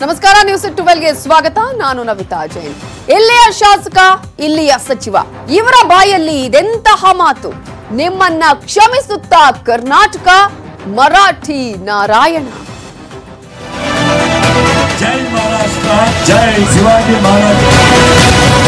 ನಮಸ್ಕಾರ ನ್ಯೂಸ್ ಟ್ವೆಲ್ಗೆ ಸ್ವಾಗತ ನಾನು ನವಿತಾ ಜೈನ್ ಇಲ್ಲಿಯ ಶಾಸಕ ಇಲ್ಲಿಯ ಸಚಿವ ಇವರ ಬಾಯಲ್ಲಿ ಇದೆಂತಹ ಮಾತು ನಿಮ್ಮನ್ನ ಕ್ಷಮಿಸುತ್ತಾ ಕರ್ನಾಟಕ ಮರಾಠಿ ನಾರಾಯಣ जय महाराष्ट्र जय शिवाजी महाराज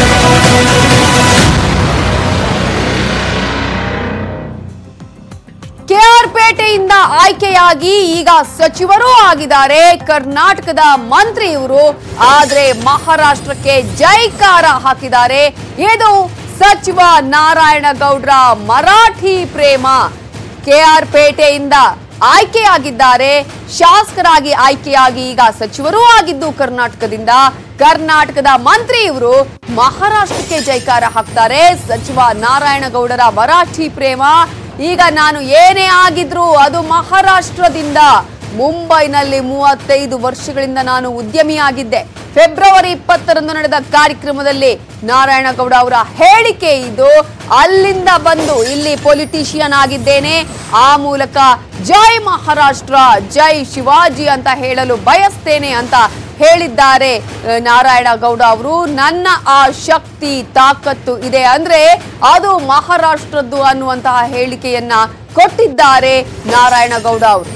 ಕೆಆರ್ ಪೇಟೆಯಿಂದ ಆಯ್ಕೆಯಾಗಿ ಈಗ ಸಚಿವರೂ ಆಗಿದ್ದಾರೆ ಕರ್ನಾಟಕದ ಮಂತ್ರಿ ಇವರು ಆದ್ರೆ ಮಹಾರಾಷ್ಟ್ರಕ್ಕೆ ಜೈಕಾರ ಹಾಕಿದ್ದಾರೆ ಇದು ಸಚಿವ ನಾರಾಯಣ ಗೌಡ್ರ ಮರಾಠಿ ಪ್ರೇಮ ಕೆಆರ್ ಪೇಟೆಯಿಂದ ಆಯ್ಕೆಯಾಗಿದ್ದಾರೆ ಶಾಸಕರಾಗಿ ಆಯ್ಕೆಯಾಗಿ ಈಗ ಸಚಿವರೂ ಆಗಿದ್ದು ಕರ್ನಾಟಕದಿಂದ ಕರ್ನಾಟಕದ ಮಂತ್ರಿ ಇವರು ಮಹಾರಾಷ್ಟ್ರಕ್ಕೆ ಜೈಕಾರ ಹಾಕ್ತಾರೆ ಸಚಿವ ನಾರಾಯಣ ಗೌಡರ ಮರಾಠಿ ಪ್ರೇಮ ಈಗ ನಾನು ಏನೇ ಆಗಿದ್ರು ಅದು ಮಹಾರಾಷ್ಟ್ರದಿಂದ ಮುಂಬೈನಲ್ಲಿ ಮೂವತ್ತೈದು ವರ್ಷಗಳಿಂದ ನಾನು ಉದ್ಯಮಿಯಾಗಿದ್ದೆ ಫೆಬ್ರವರಿ ಇಪ್ಪತ್ತರಂದು ನಡೆದ ಕಾರ್ಯಕ್ರಮದಲ್ಲಿ ನಾರಾಯಣಗೌಡ ಅವರ ಹೇಳಿಕೆ ಇದು ಅಲ್ಲಿಂದ ಬಂದು ಇಲ್ಲಿ ಪೊಲಿಟಿಷಿಯನ್ ಆಗಿದ್ದೇನೆ ಆ ಮೂಲಕ ಜೈ ಮಹಾರಾಷ್ಟ್ರ ಜೈ ಶಿವಾಜಿ ಅಂತ ಹೇಳಲು ಬಯಸ್ತೇನೆ ಅಂತ ಹೇಳಿದ್ದಾರೆ ಅಹ್, ನಾರಾಯಣಗೌಡ ಅವರು ನನ್ನ ಆ ಶಕ್ತಿ ತಾಕತ್ತು ಇದೆ ಅಂದ್ರೆ ಅದು ಮಹಾರಾಷ್ಟ್ರದ್ದು ಅನ್ನುವಂತಹ ಹೇಳಿಕೆಯನ್ನ ಕೊಟ್ಟಿದ್ದಾರೆ ನಾರಾಯಣಗೌಡ ಅವರು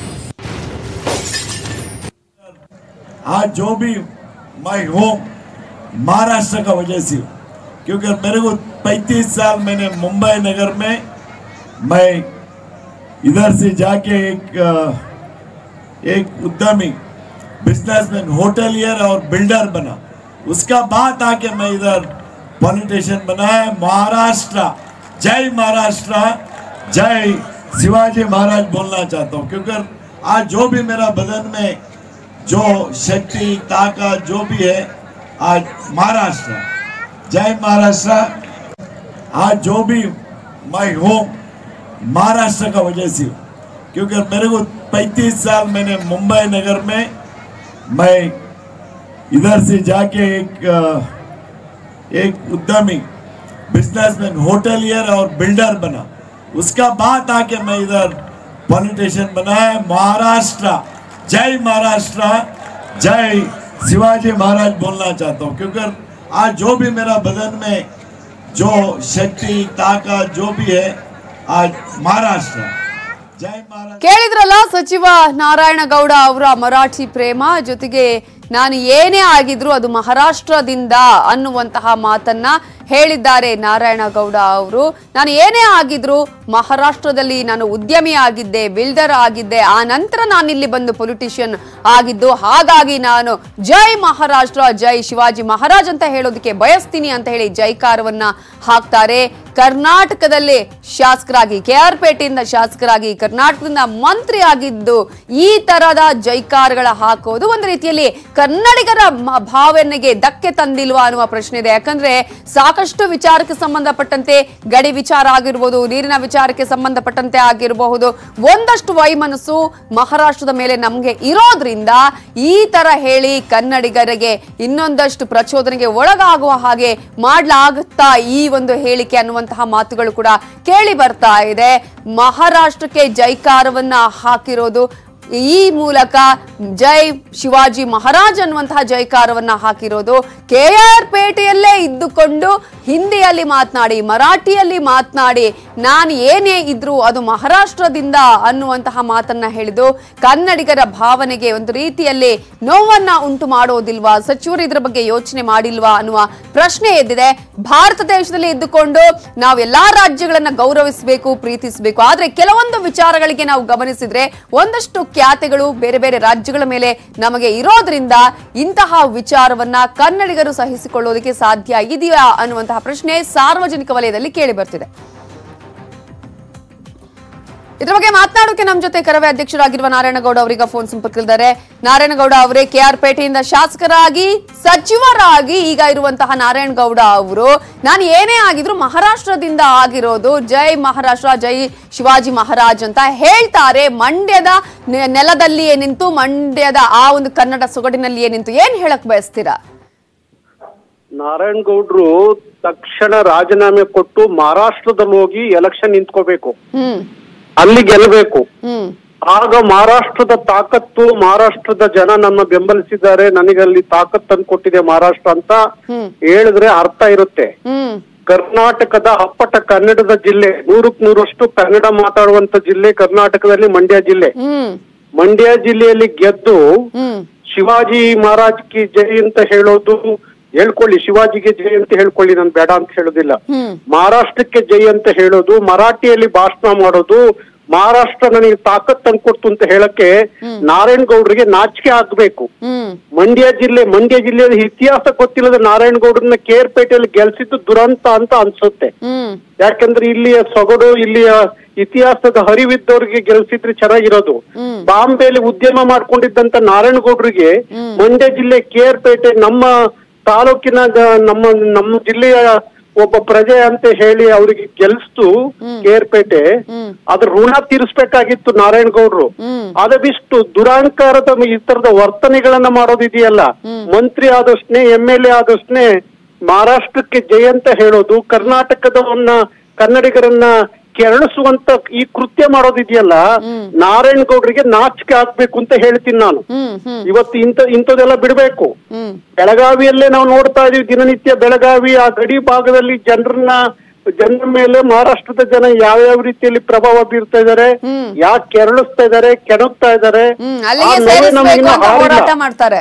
आज जो भी मैं हूँ महाराष्ट्र का वजह से हूँ। क्योंकि मेरे को 35 साल मैंने मुंबई नगर में मैं इधर से जाके एक अ, एक उद्यमी बिजनेसमैन होटलियर और बिल्डर बना उसका बाद आके मैं इधर पॉलिटिशियन बना है महाराष्ट्र जय महाराष्ट्र जय शिवाजी महाराज बोलना चाहता हूँ क्योंकि आज जो भी मेरा बदन में जो शक्ति ताकत जो भी है आज महाराष्ट्र जय महाराष्ट्र आज जो भी मैं हूँ महाराष्ट्र का वजह से हूँ। क्योंकि मेरे को 35 साल मैंने मुंबई नगर में मैं इधर से जाके एक अ, एक उद्यमी बिजनेसमैन होटलियर और बिल्डर बना उसका बाद आके मैं इधर पॉलिटिशियन बना है महाराष्ट्र जय महाराष्ट्र जय शिवाजी महाराज बोलना चाहता हूँ क्योंकि आज जो भी मेरा बदन में जो शक्ति ताकत जो भी है आज महाराष्ट्र जय महाराष्ट्र ಕೇಳಿದ್ರಲ್ಲ ಸಚಿವ ನಾರಾಯಣಗೌಡ ಅವರ ಮರಾಠಿ ಪ್ರೇಮ ಜೊತೆಗೆ ನಾನು ಏನೇ ಆಗಿದ್ರು ಅದು ಮಹಾರಾಷ್ಟ್ರದಿಂದ ಅನ್ನುವಂತಹ ಮಾತನ್ನ ಹೇಳಿದ್ದಾರೆ ನಾರಾಯಣಗೌಡ ಅವರು ನಾನು ಏನೇ ಆಗಿದ್ರು ಮಹಾರಾಷ್ಟ್ರದಲ್ಲಿ ನಾನು ಉದ್ಯಮಿ ಆಗಿದ್ದೆ ಬಿಲ್ಡರ್ ಆಗಿದ್ದೆ ಆ ನಂತರ ನಾನು ಇಲ್ಲಿ ಬಂದು ಪೊಲಿಟಿಷಿಯನ್ ಆಗಿದ್ದು ಹಾಗಾಗಿ ನಾನು ಜೈ ಮಹಾರಾಷ್ಟ್ರ ಜೈ ಶಿವಾಜಿ ಮಹಾರಾಜ್ ಅಂತ ಹೇಳೋದಕ್ಕೆ ಬಯಸ್ತೀನಿ ಅಂತ ಹೇಳಿ ಜೈಕಾರವನ್ನ ಹಾಕ್ತಾರೆ ಕರ್ನಾಟಕದಲ್ಲಿ ಶಾಸಕರಾಗಿ ಕೆ ಆರ್ ಪೇಟೆಯಿಂದ ಶಾಸಕರಾಗಿ ಕರ್ನಾಟಕದಿಂದ ಮಂತ್ರಿ ಆಗಿದ್ದು ಈ ತರದ ಜೈಕಾರಗಳ ಹಾಕೋದು ಒಂದು ರೀತಿಯಲ್ಲಿ ಕನ್ನಡಿಗರ ಮ- ಭಾವನೆಗೆ ಧಕ್ಕೆ ತಂದಿಲ್ವಾ ಅನ್ನುವ ಪ್ರಶ್ನೆ ಇದೆ ಯಾಕಂದ್ರೆ ಸಾಕಷ್ಟು ವಿಚಾರಕ್ಕೆ ಸಂಬಂಧಪಟ್ಟಂತೆ ಗಡಿ ವಿಚಾರ ಆಗಿರ್ಬೋದು ನೀರಿನ ವಿಚಾರಕ್ಕೆ ಸಂಬಂಧಪಟ್ಟಂತೆ ಆಗಿರಬಹುದು ಒಂದಷ್ಟು ವೈಮನಸ್ಸು ಮಹಾರಾಷ್ಟ್ರದ ಮೇಲೆ ನಮ್ಗೆ ಇರೋದ್ರಿಂದ ಈ ತರ ಹೇಳಿ ಕನ್ನಡಿಗರಿಗೆ ಇನ್ನೊಂದಷ್ಟು ಪ್ರಚೋದನೆಗೆ ಒಳಗಾಗುವ ಹಾಗೆ ಮಾಡ್ಲಾಗುತ್ತಾ ಈ ಒಂದು ಹೇಳಿಕೆ ಅನ್ನುವಂತಹ ಮಾತುಗಳು ಕೂಡ ಕೇಳಿ ಬರ್ತಾ ಇದೆ ಮಹಾರಾಷ್ಟ್ರಕ್ಕೆ ಜೈಕಾರವನ್ನ ಹಾಕಿರೋದು ಈ ಮೂಲಕ ಜೈ ಶಿವಾಜಿ ಮಹಾರಾಜ್ ಅನ್ನುವಂತಹ ಜೈಕಾರವನ್ನ ಹಾಕಿರೋದು ಕೆ ಆರ್ ಪೇಟೆಯಲ್ಲೇ ಇದ್ದುಕೊಂಡು ಹಿಂದಿಯಲ್ಲಿ ಮಾತನಾಡಿ ಮರಾಠಿಯಲ್ಲಿ ಮಾತನಾಡಿ ನಾನು ಏನೇ ಇದ್ರು ಅದು ಮಹಾರಾಷ್ಟ್ರದಿಂದ ಅನ್ನುವಂತಹ ಮಾತನ್ನ ಹೇಳಿದು ಕನ್ನಡಿಗರ ಭಾವನೆಗೆ ಒಂದು ರೀತಿಯಲ್ಲಿ ನೋವನ್ನ ಉಂಟು ಮಾಡೋದಿಲ್ವಾ ಸಚಿವರು ಇದ್ರ ಬಗ್ಗೆ ಯೋಚನೆ ಮಾಡಿಲ್ವಾ ಅನ್ನುವ ಪ್ರಶ್ನೆ ಎದ್ದಿದೆ ಭಾರತ ದೇಶದಲ್ಲಿ ಇದ್ದುಕೊಂಡು ನಾವು ಎಲ್ಲಾ ರಾಜ್ಯಗಳನ್ನ ಗೌರವಿಸಬೇಕು ಪ್ರೀತಿಸಬೇಕು ಆದ್ರೆ ಕೆಲವೊಂದು ವಿಚಾರಗಳಿಗೆ ನಾವು ಗಮನಿಸಿದ್ರೆ ಒಂದಷ್ಟು ಖ್ಯಾತೆಗಳು ಬೇರೆ ಬೇರೆ ರಾಜ್ಯಗಳ ಮೇಲೆ ನಮಗೆ ಇರೋದ್ರಿಂದ ಇಂತಹ ವಿಚಾರವನ್ನ ಕನ್ನಡಿಗರು ಸಹಿಸಿಕೊಳ್ಳೋದಕ್ಕೆ ಸಾಧ್ಯ ಇದೆಯಾ ಅನ್ನುವಂತಹ ಪ್ರಶ್ನೆ ಸಾರ್ವಜನಿಕ ವಲಯದಲ್ಲಿ ಕೇಳಿ ಬರ್ತಿದೆ ಇದ್ರ ಬಗ್ಗೆ ಮಾತನಾಡೋಕೆ ನಮ್ಮ ಜೊತೆ ಕರವೇ ಅಧ್ಯಕ್ಷರಾಗಿರುವ ನಾರಾಯಣಗೌಡ ಅವರೀಗ ಫೋನ್ ಸಂಪರ್ಕದಲ್ಲಿದ್ದಾರೆ ನಾರಾಯಣಗೌಡ ಅವರೇ ಕೆ ಆರ್ ಪೇಟೆಯಿಂದ ಶಾಸಕರಾಗಿ ಸಚಿವರಾಗಿ ಈಗ ಇರುವಂತಹ ನಾರಾಯಣಗೌಡ ಅವರು ನಾನು ಏನೇ ಆಗಿದ್ರು ಮಹಾರಾಷ್ಟ್ರದಿಂದ ಆಗಿರೋದು ಜೈ ಮಹಾರಾಷ್ಟ್ರ ಜೈ ಶಿವಾಜಿ ಮಹಾರಾಜ್ ಅಂತ ಹೇಳ್ತಾರೆ ಮಂಡ್ಯದ ನೆ- ನೆಲದಲ್ಲಿಯೇ ನಿಂತು ಮಂಡ್ಯದ ಆ ಒಂದು ಕನ್ನಡ ಸೊಗಡಿನಲ್ಲಿಯೇ ನಿಂತು ಏನ್ ಹೇಳಕ್ ಬಯಸ್ತೀರಾ ನಾರಾಯಣ್ ಗೌಡ್ರು ತಕ್ಷಣ ರಾಜೀನಾಮೆ ಕೊಟ್ಟು ಮಹಾರಾಷ್ಟ್ರದಲ್ಲಿ ಹೋಗಿ ಎಲೆಕ್ಷನ್ ನಿಂತ್ಕೋಬೇಕು ಹ್ಮ್ ಅಲ್ಲಿ ಗೆಲ್ಲಬೇಕು ಹ್ಮ್ ಆಗ ಮಹಾರಾಷ್ಟ್ರದ ತಾಕತ್ತು ಮಹಾರಾಷ್ಟ್ರದ ಜನ ನನ್ನ ಬೆಂಬಲಿಸಿದ್ದಾರೆ ನನಗೆ ಅಲ್ಲಿ ತಾಕತ್ ಕೊಟ್ಟಿದೆ ಮಹಾರಾಷ್ಟ್ರ ಅಂತ ಹ್ಮ್ ಹೇಳಿದ್ರೆ ಅರ್ಥ ಇರುತ್ತೆ ಹ್ಮ್ ಕರ್ನಾಟಕದ ಅಪ್ಪಟ ಕನ್ನಡದ ಜಿಲ್ಲೆ ನೂರಕ್ ನೂರಷ್ಟು ಕನ್ನಡ ಮಾತಾಡುವಂತ ಜಿಲ್ಲೆ ಕರ್ನಾಟಕದಲ್ಲಿ ಮಂಡ್ಯ ಜಿಲ್ಲೆ ಹ್ಮ್ ಮಂಡ್ಯ ಜಿಲ್ಲೆಯಲ್ಲಿ ಗೆದ್ದು ಹ್ಮ್ ಶಿವಾಜಿ ಮಹಾರಾಜ್ ಕಿ ಜೈ ಅಂತ ಹೇಳೋದು ಹೇಳ್ಕೊಳ್ಳಿ ಶಿವಾಜಿಗೆ ಜೈ ಅಂತ ಹೇಳ್ಕೊಳ್ಳಿ ನಾನು ಬೇಡ ಅಂತ ಹೇಳೋದಿಲ್ಲ ಹ್ಮ್ ಮಹಾರಾಷ್ಟ್ರಕ್ಕೆ ಜೈ ಅಂತ ಹೇಳೋದು ಮರಾಠಿಯಲ್ಲಿ ಭಾಷಣ ಮಾಡೋದು ಮಹಾರಾಷ್ಟ್ರ ನನಗೆ ತಾಕತ್ ತಂದ್ಕೊಡ್ತು ಅಂತ ಹೇಳಕ್ಕೆ ನಾರಾಯಣ್ ಗೌಡ್ರಿಗೆ ನಾಚಿಕೆ ಆಗ್ಬೇಕು ಹ್ಮ್ ಮಂಡ್ಯ ಜಿಲ್ಲೆ ಮಂಡ್ಯ ಜಿಲ್ಲೆಯ ಇತಿಹಾಸ ಗೊತ್ತಿಲ್ಲದ ನಾರಾಯಣ್ ಗೌಡ್ರನ್ನ ಕೇರ್ಪೇಟೆಯಲ್ಲಿ ಗೆಲ್ಸಿದ್ದು ದುರಂತ ಅಂತ ಅನ್ಸುತ್ತೆ ಹ್ಮ್ ಯಾಕಂದ್ರೆ ಇಲ್ಲಿಯ ಸೊಗಡು ಇಲ್ಲಿಯ ಇತಿಹಾಸದ ಹರಿವಿದ್ದವ್ರಿಗೆ ಗೆಲ್ಸಿದ್ರೆ ಚೆನ್ನಾಗಿರೋದು ಹ್ಮ್. ಬಾಂಬೆಯಲ್ಲಿ ಉದ್ಯಮ ಮಾಡ್ಕೊಂಡಿದ್ದಂತ ನಾರಾಯಣಗೌಡ್ರಿಗೆ ಮಂಡ್ಯ ಜಿಲ್ಲೆ ಕೇರ್ಪೇಟೆ ನಮ್ಮ ತಾಲೂಕಿನ ಗ- ನಮ್ಮ ನಮ್ಮ ಜಿಲ್ಲೆಯ ಒಬ್ಬ ಪ್ರಜೆ ಅಂತ ಹೇಳಿ ಅವರಿಗೆ ಗೆಲ್ಸ್ತು ಕೇರ್ಪೇಟೆ ಹ್ಮ್. ಅದ್ರ ಋಣ ತೀರಿಸ್ಬೇಕಾಗಿತ್ತು ನಾರಾಯಣಗೌಡ್ರು ಹ್ಮ್ ಅದವಿಷ್ಟು ದುರಾಂಕಾರದ ಈ ತರದ ವರ್ತನೆಗಳನ್ನ ಮಾಡೋದಿದೆಯಲ್ಲ ಮಂತ್ರಿ ಆದಷ್ಟೇ ಎಂ ಎಲ್ ಎ ಆದಷ್ಟೇ ಮಹಾರಾಷ್ಟ್ರಕ್ಕೆ ಜಯ ಅಂತ ಹೇಳೋದು ಕರ್ನಾಟಕದವನ್ನ ಕನ್ನಡಿಗರನ್ನ ಕೆರಳಿಸುವಂತ ಈ ಕೃತ್ಯ ಮಾಡೋದಿದೆಯಲ್ಲ ನಾರಾಯಣ್ ಗೌಡ್ರಿಗೆ ನಾಚಿಕೆ ಆಗ್ಬೇಕು ಅಂತ ಹೇಳ್ತೀನಿ ನಾನು ಹ್ಮ್ ಹ್ಮ್ ಇವತ್ತು ಇಂಥ ಇಂಥದೆಲ್ಲ ಬಿಡ್ಬೇಕು ಹ್ಮ್ ಬೆಳಗಾವಿಯಲ್ಲೇ ನಾವು ನೋಡ್ತಾ ಇದೀವಿ ದಿನನಿತ್ಯ ಬೆಳಗಾವಿ ಆ ಗಡಿ ಭಾಗದಲ್ಲಿ ಜನರನ್ನ ಜನರ ಮೇಲೆ ಮಹಾರಾಷ್ಟ್ರದ ಜನ ಯಾವ್ಯಾವ ರೀತಿಯಲ್ಲಿ ಪ್ರಭಾವ ಬೀರ್ತಾ ಇದಾರೆ ಹ್ಮ್. ಯಾಕೆ ಕೆರಳಿಸ್ತಾ ಇದಾರೆ ಕೆಣಕ್ತಾ ಇದಾರೆ ಹ್ಮ್ ಆ ಅಲ್ಲಿಗೆ ನೋವೇ ಸೇರಿಸ್ಬೇಕು ನಮಗಿನ್ನ ಅಂತ ಹಾರಿಲ್ಲ. ಹೋರಾಟ ಮಾಡ್ತಾರೆ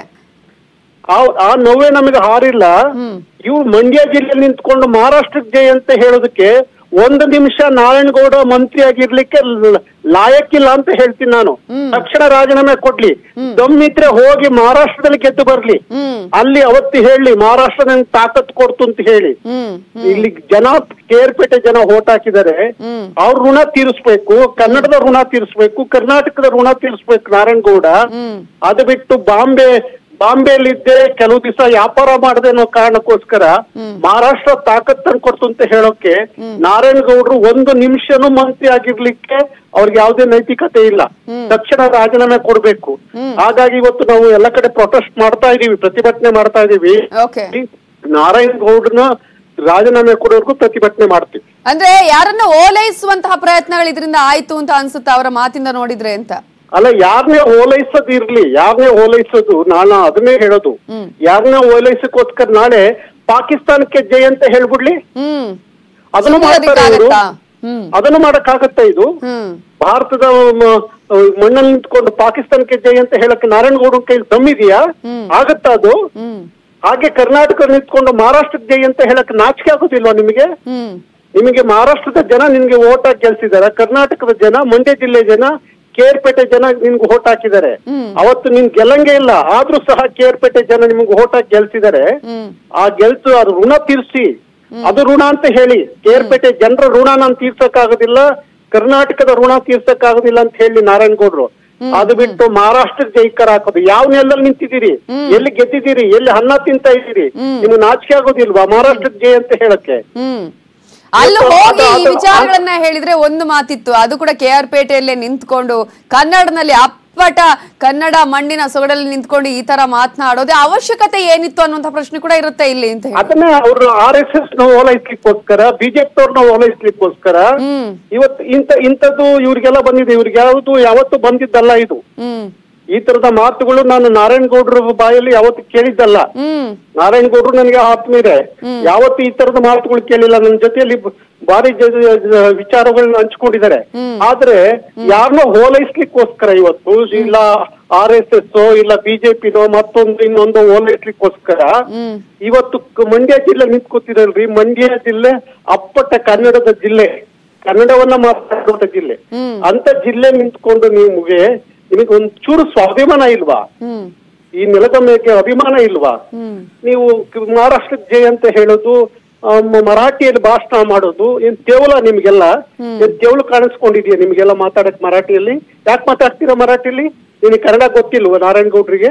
ಆ- ಆ ನೋವೇ ನಮಗೆ ಹಾರಿಲ್ಲ ಹ್ಮ್ ಇವು ಮಂಡ್ಯ ಜಿಲ್ಲೆಯಲ್ಲಿ ನಿಂತ್ಕೊಂಡು ಮಹಾರಾಷ್ಟ್ರಕ್ಕೆ ಜಯ ಅಂತ ಹೇಳೋದಕ್ಕೆ ಒಂದು ನಿಮಿಷ ನಾರಾಯಣಗೌಡ ಮಂತ್ರಿ ಆಗಿರ್ಲಿಕ್ಕೆ ಲ- ಲಾಯಕ್ಕಿಲ್ಲ ಅಂತ ಹೇಳ್ತೀನಿ ನಾನು ತಕ್ಷಣ ರಾಜೀನಾಮೆ ಕೊಡ್ಲಿ ದಮ್ಮಿದ್ರೆ ಹೋಗಿ ಮಹಾರಾಷ್ಟ್ರದಲ್ಲಿ ಗೆದ್ದು ಬರ್ಲಿ ಹ್ಮ್ ಅಲ್ಲಿ ಅವತ್ತು ಹೇಳಿ ಮಹಾರಾಷ್ಟ್ರ ನಂಗೆ ತಾಕತ್ ಕೊಡ್ತು ಅಂತ ಹೇಳಿ ಹ್ಮ್ ಇಲ್ಲಿ ಜನ ಕೇರ್ಪೇಟೆ ಜನ ಓಟ್ ಹಾಕಿದ್ದಾರೆ ಹ್ಮ್ ಅವ್ರ ಋಣ ತೀರಿಸ್ಬೇಕು ಕನ್ನಡದ ಋಣ ತೀರಿಸ್ಬೇಕು ಕರ್ನಾಟಕದ ಋಣ ತೀರಿಸ್ಬೇಕು ನಾರಾಯಣಗೌಡ ಹ್ಮ್ ಅದು ಬಿಟ್ಟು ಬಾಂಬೆ ಬಾಂಬೆಲಿದ್ದೆ ಕೆಲವು ದಿವಸ ವ್ಯಾಪಾರ ಮಾಡದೆ ಅನ್ನೋ ಕಾರಣಕ್ಕೋಸ್ಕರ ಮಹಾರಾಷ್ಟ್ರ ತಾಕತ್ ತಂದು ಕೊಡ್ತು ಅಂತ ಹೇಳೋಕೆ ನಾರಾಯಣಗೌಡರು ಒಂದು ನಿಮಿಷನೂ ಮಂತ್ರಿ ಆಗಿರ್ಲಿಕ್ಕೆ ಅವ್ರಿಗೆ ಯಾವುದೇ ನೈತಿಕತೆ ಇಲ್ಲ ತಕ್ಷಣ ರಾಜೀನಾಮೆ ಕೊಡ್ಬೇಕು ಹಾಗಾಗಿ ಇವತ್ತು ನಾವು ಎಲ್ಲ ಕಡೆ ಪ್ರೊಟೆಸ್ಟ್ ಮಾಡ್ತಾ ಇದೀವಿ ಪ್ರತಿಭಟನೆ ಮಾಡ್ತಾ ಇದೀವಿ ಓಕೆ ನಾರಾಯಣ್ ಗೌಡ್ರನ್ನ ರಾಜೀನಾಮೆ ಕೊಡೋರ್ಗೂ ಪ್ರತಿಭಟನೆ ಮಾಡ್ತೀವಿ ಅಂದ್ರೆ ಯಾರನ್ನ ಓಲೈಸುವಂತಹ ಪ್ರಯತ್ನಗಳು ಇದರಿಂದ ಆಯ್ತು ಅಂತ ಅನ್ಸುತ್ತೆ ಅವರ ಮಾತಿಂದ ನೋಡಿದ್ರೆ ಅಂತ ಅಲ್ಲ ಯಾರನ್ನೇ ಓಲೈಸೋದು ಇರ್ಲಿ ಯಾರನ್ನೇ ಓಲೈಸೋದು ನಾನು ಅದನ್ನೇ ಹೇಳೋದು ಹ್ಮ್. ಯಾರನ್ನೇ ಓಲೈಸಕ್ಕೋಸ್ಕರ ನಾಳೆ ಪಾಕಿಸ್ತಾನಕ್ಕೆ ಜೈ ಅಂತ ಹೇಳ್ಬಿಡ್ಲಿ ಹ್ಮ್ ಅದನ್ನು ಮಾಡ್ತಾರೆ ಇವ್ರು. ಅದಕ್ಕಾಗತ್ತಾ ಹ್ಮ್ ಅದನ್ನು ಮಾಡಕ್ಕಾಗತ್ತ ಇದು ಹ್ಮ್ ಭಾರತದ ಮ- ಮಣ್ಣಲ್ಲಿ ನಿಂತ್ಕೊಂಡು ಪಾಕಿಸ್ತಾನಕ್ಕೆ ಜೈ ಅಂತ ಹೇಳಕ್ಕೆ ನಾರಾಯಣಗೌಡ ಕೈಲಿ ದಮ್ಮಿದೆಯಾ ಆಗತ್ತಾ ಅದು ಹ್ಮ್ ಹಾಗೆ ಕರ್ನಾಟಕ ನಿಂತ್ಕೊಂಡು ಮಹಾರಾಷ್ಟ್ರಕ್ಕೆ ಜೈ ಅಂತ ಹೇಳಕ್ ನಾಚಿಕೆ ಆಗೋದಿಲ್ವಾ ನಿಮಗೆ ಹ್ಮ್ ನಿಮಗೆ ಮಹಾರಾಷ್ಟ್ರದ ಜನ ನಿನ್ಗೆ ಓಟ್ ಹಾಕಿ ಗೆಲ್ಸಿದಾರೆ ಕರ್ನಾಟಕದ ಜನ ಮಂಡ್ಯ ಜಿಲ್ಲೆ ಜನ ಕೇರ್ಪೇಟೆ ಜನ ನಿನ್ಗೆ ಓಟ್ ಹಾಕಿದ್ದಾರೆ ಅವತ್ತು ನಿನ್ ಗೆಲ್ಲಂಗೆ ಇಲ್ಲ ಆದ್ರೂ ಸಹ ಕೇರ್ಪೇಟೆ ಜನ ನಿಮ್ಗೆ ಓಟ್ ಹಾಕಿ ಗೆಲ್ಸಿದ್ದಾರೆ ಹ್ಮ್ ಆ ಗೆಲ್ಸು ಅದು ಋಣ ತೀರ್ಸಿ ಅದು ಋಣ ಅಂತ ಹೇಳಿ ಕೇರ್ಪೇಟೆ ಜನರ ಋಣ ನಾನು ತೀರ್ಸಕ್ಕಾಗೋದಿಲ್ಲ ಕರ್ನಾಟಕದ ಋಣ ತೀರ್ಸಕ್ಕಾಗೋದಿಲ್ಲ ಅಂತ ಹೇಳಿ ನಾರಾಯಣಗೌಡ್ರು ಅದು ಬಿಟ್ಟು ಮಹಾರಾಷ್ಟ್ರಕ್ಕೆ ಜೈಕರ ಹಾಕೋದು ಯಾವ ನೆಲದಲ್ಲಿ ನಿಂತಿದ್ದೀರಿ ಎಲ್ಲಿ ಗೆದ್ದಿದ್ದೀರಿ ಎಲ್ಲಿ ಅನ್ನ ತಿಂತಾ ಇದ್ದೀರಿ ನಿಮ್ಗೆ ನಾಚಿಕೆ ಆಗೋದಿಲ್ವಾ ಮಹಾರಾಷ್ಟ್ರಕ್ಕೆ ಜೈ ಅಂತ ಹೇಳಕ್ಕೆ ಹ್ಮ್ ಅಲ್ಲಿ ಅದು- ಹೋಗಿ ಈ ಅದು- ವಿಚಾರಗಳನ್ನ ಹೇಳಿದ್ರೆ ಒಂದು ಮಾತಿತ್ತು ಅದು ಕೂಡ ಕೆ ಆರ್ ಪೇಟೆಯಲ್ಲೇ ನಿಂತ್ಕೊಂಡು ಕನ್ನಡನಲ್ಲಿ ಅಪ್ಪಟ ಕನ್ನಡ ಮಣ್ಣಿನ ಸೊಗಡಲ್ಲಿ ನಿಂತ್ಕೊಂಡು ಈ ತರ ಮಾತನಾಡೋದೇ ಅವಶ್ಯಕತೆ ಏನಿತ್ತು ಅನ್ನುವಂತ ಪ್ರಶ್ನೆ ಕೂಡ ಇರುತ್ತೆ ಇಲ್ಲಿ ಅಂತ ಹೇಳಿ ಅದನ್ನೇ ಅವರು ಆರ್ ಎಸ್ ಎಸ್ ನ ಓಲೈಸ್ಲಿಕ್ಕೋಸ್ಕರ ಬಿಜೆಪಿ ಅವ್ರನ್ನ ಓಲೈಸ್ಲಿಕ್ಕೋಸ್ಕರ ಹ್ಮ್ ಇವತ್ತು ಇಂತ ಇಂಥದ್ದು ಇವ್ರಿಗೆಲ್ಲ ಬಂದಿದೆ ಇವ್ರಿಗೆ ಯಾವುದು ಯಾವತ್ತು ಬಂದಿದ್ದಲ್ಲ ಇದು ಹ್ಮ್ ಈ ತರದ ಮಾತುಗಳು ನಾನು ನಾರಾಯಣಗೌಡ್ರ ಬಾಯಲ್ಲಿ ಯಾವತ್ತು ಕೇಳಿದ್ದಲ್ಲ ಹ್ಮ್ ನಾರಾಯಣಗೌಡ್ರು ನನಗೆ ಆತ್ಮೀಯರೇ ಯಾವತ್ತು ಈ ತರದ ಮಾತುಗಳು ಕೇಳಿಲ್ಲ ನನ್ನ ಜೊತೆಯಲ್ಲಿ ಬ- ಭಾರಿ ಜ- ಜ- ವಿಚಾರಗಳನ್ನ ಹಂಚ್ಕೊಂಡಿದ್ದಾರೆ ಆದ್ರೆ ಯಾರನ್ನೋ ಹೋಲೈಸ್ಲಿಕ್ಕೋಸ್ಕರ ಇವತ್ತು ಇಲ್ಲ ಆರ್ ಎಸ್ ಎಸ್ ಇಲ್ಲ ಬಿಜೆಪಿನೋ ಮತ್ತೊಂದು ಇನ್ನೊಂದು ಹೋಲೈಸ್ಲಿಕ್ಕೋಸ್ಕರ ಹ್ಮ್ ಇವತ್ತು ಕ- ಮಂಡ್ಯ ಜಿಲ್ಲೆ ನಿಂತ್ಕೊತಿರಲ್ರಿ ಮಂಡ್ಯ ಜಿಲ್ಲೆ ಅಪ್ಪಟ ಕನ್ನಡದ ಜಿಲ್ಲೆ ಕನ್ನಡವನ್ನ ಮಾತಾಡುವಂತ ಜಿಲ್ಲೆ ಹ್ಮ್. ಅಂತ ಜಿಲ್ಲೆ ನಿಂತ್ಕೊಂಡು ನಿಮಗೆ ನಿಮಗೆ ಒಂದ್ ಚೂರು ಸ್ವಾಭಿಮಾನ ಇಲ್ವಾ ಹ್ಮ್ ಈ ನೆಲದ ಮೇಲೆ ಅಭಿಮಾನ ಇಲ್ವಾ ಹ್ಮ್ ನೀವು ಕ- ಮಹಾರಾಷ್ಟ್ರ ಜೈ ಅಂತ ಹೇಳೋದು ಆ, ಮ- ಮರಾಠಿಯಲ್ಲಿ ಭಾಷಣ ಮಾಡೋದು ಏನ್ ಕೇವಲ ನಿಮ್ಗೆಲ್ಲ ಏನ್ ಕೇವಲ ಕಾಣಿಸ್ಕೊಂಡಿದ್ಯಾ ನಿಮ್ಗೆಲ್ಲ ಮಾತಾಡಕ್ ಮರಾಠಿಯಲ್ಲಿ ಯಾಕೆ ಮಾತಾಡ್ತೀರಾ ಮರಾಠಿಯಲ್ಲಿ ನಿನಗೆ ಕನ್ನಡ ಗೊತ್ತಿಲ್ವಾ ನಾರಾಯಣಗೌಡ್ರಿಗೆ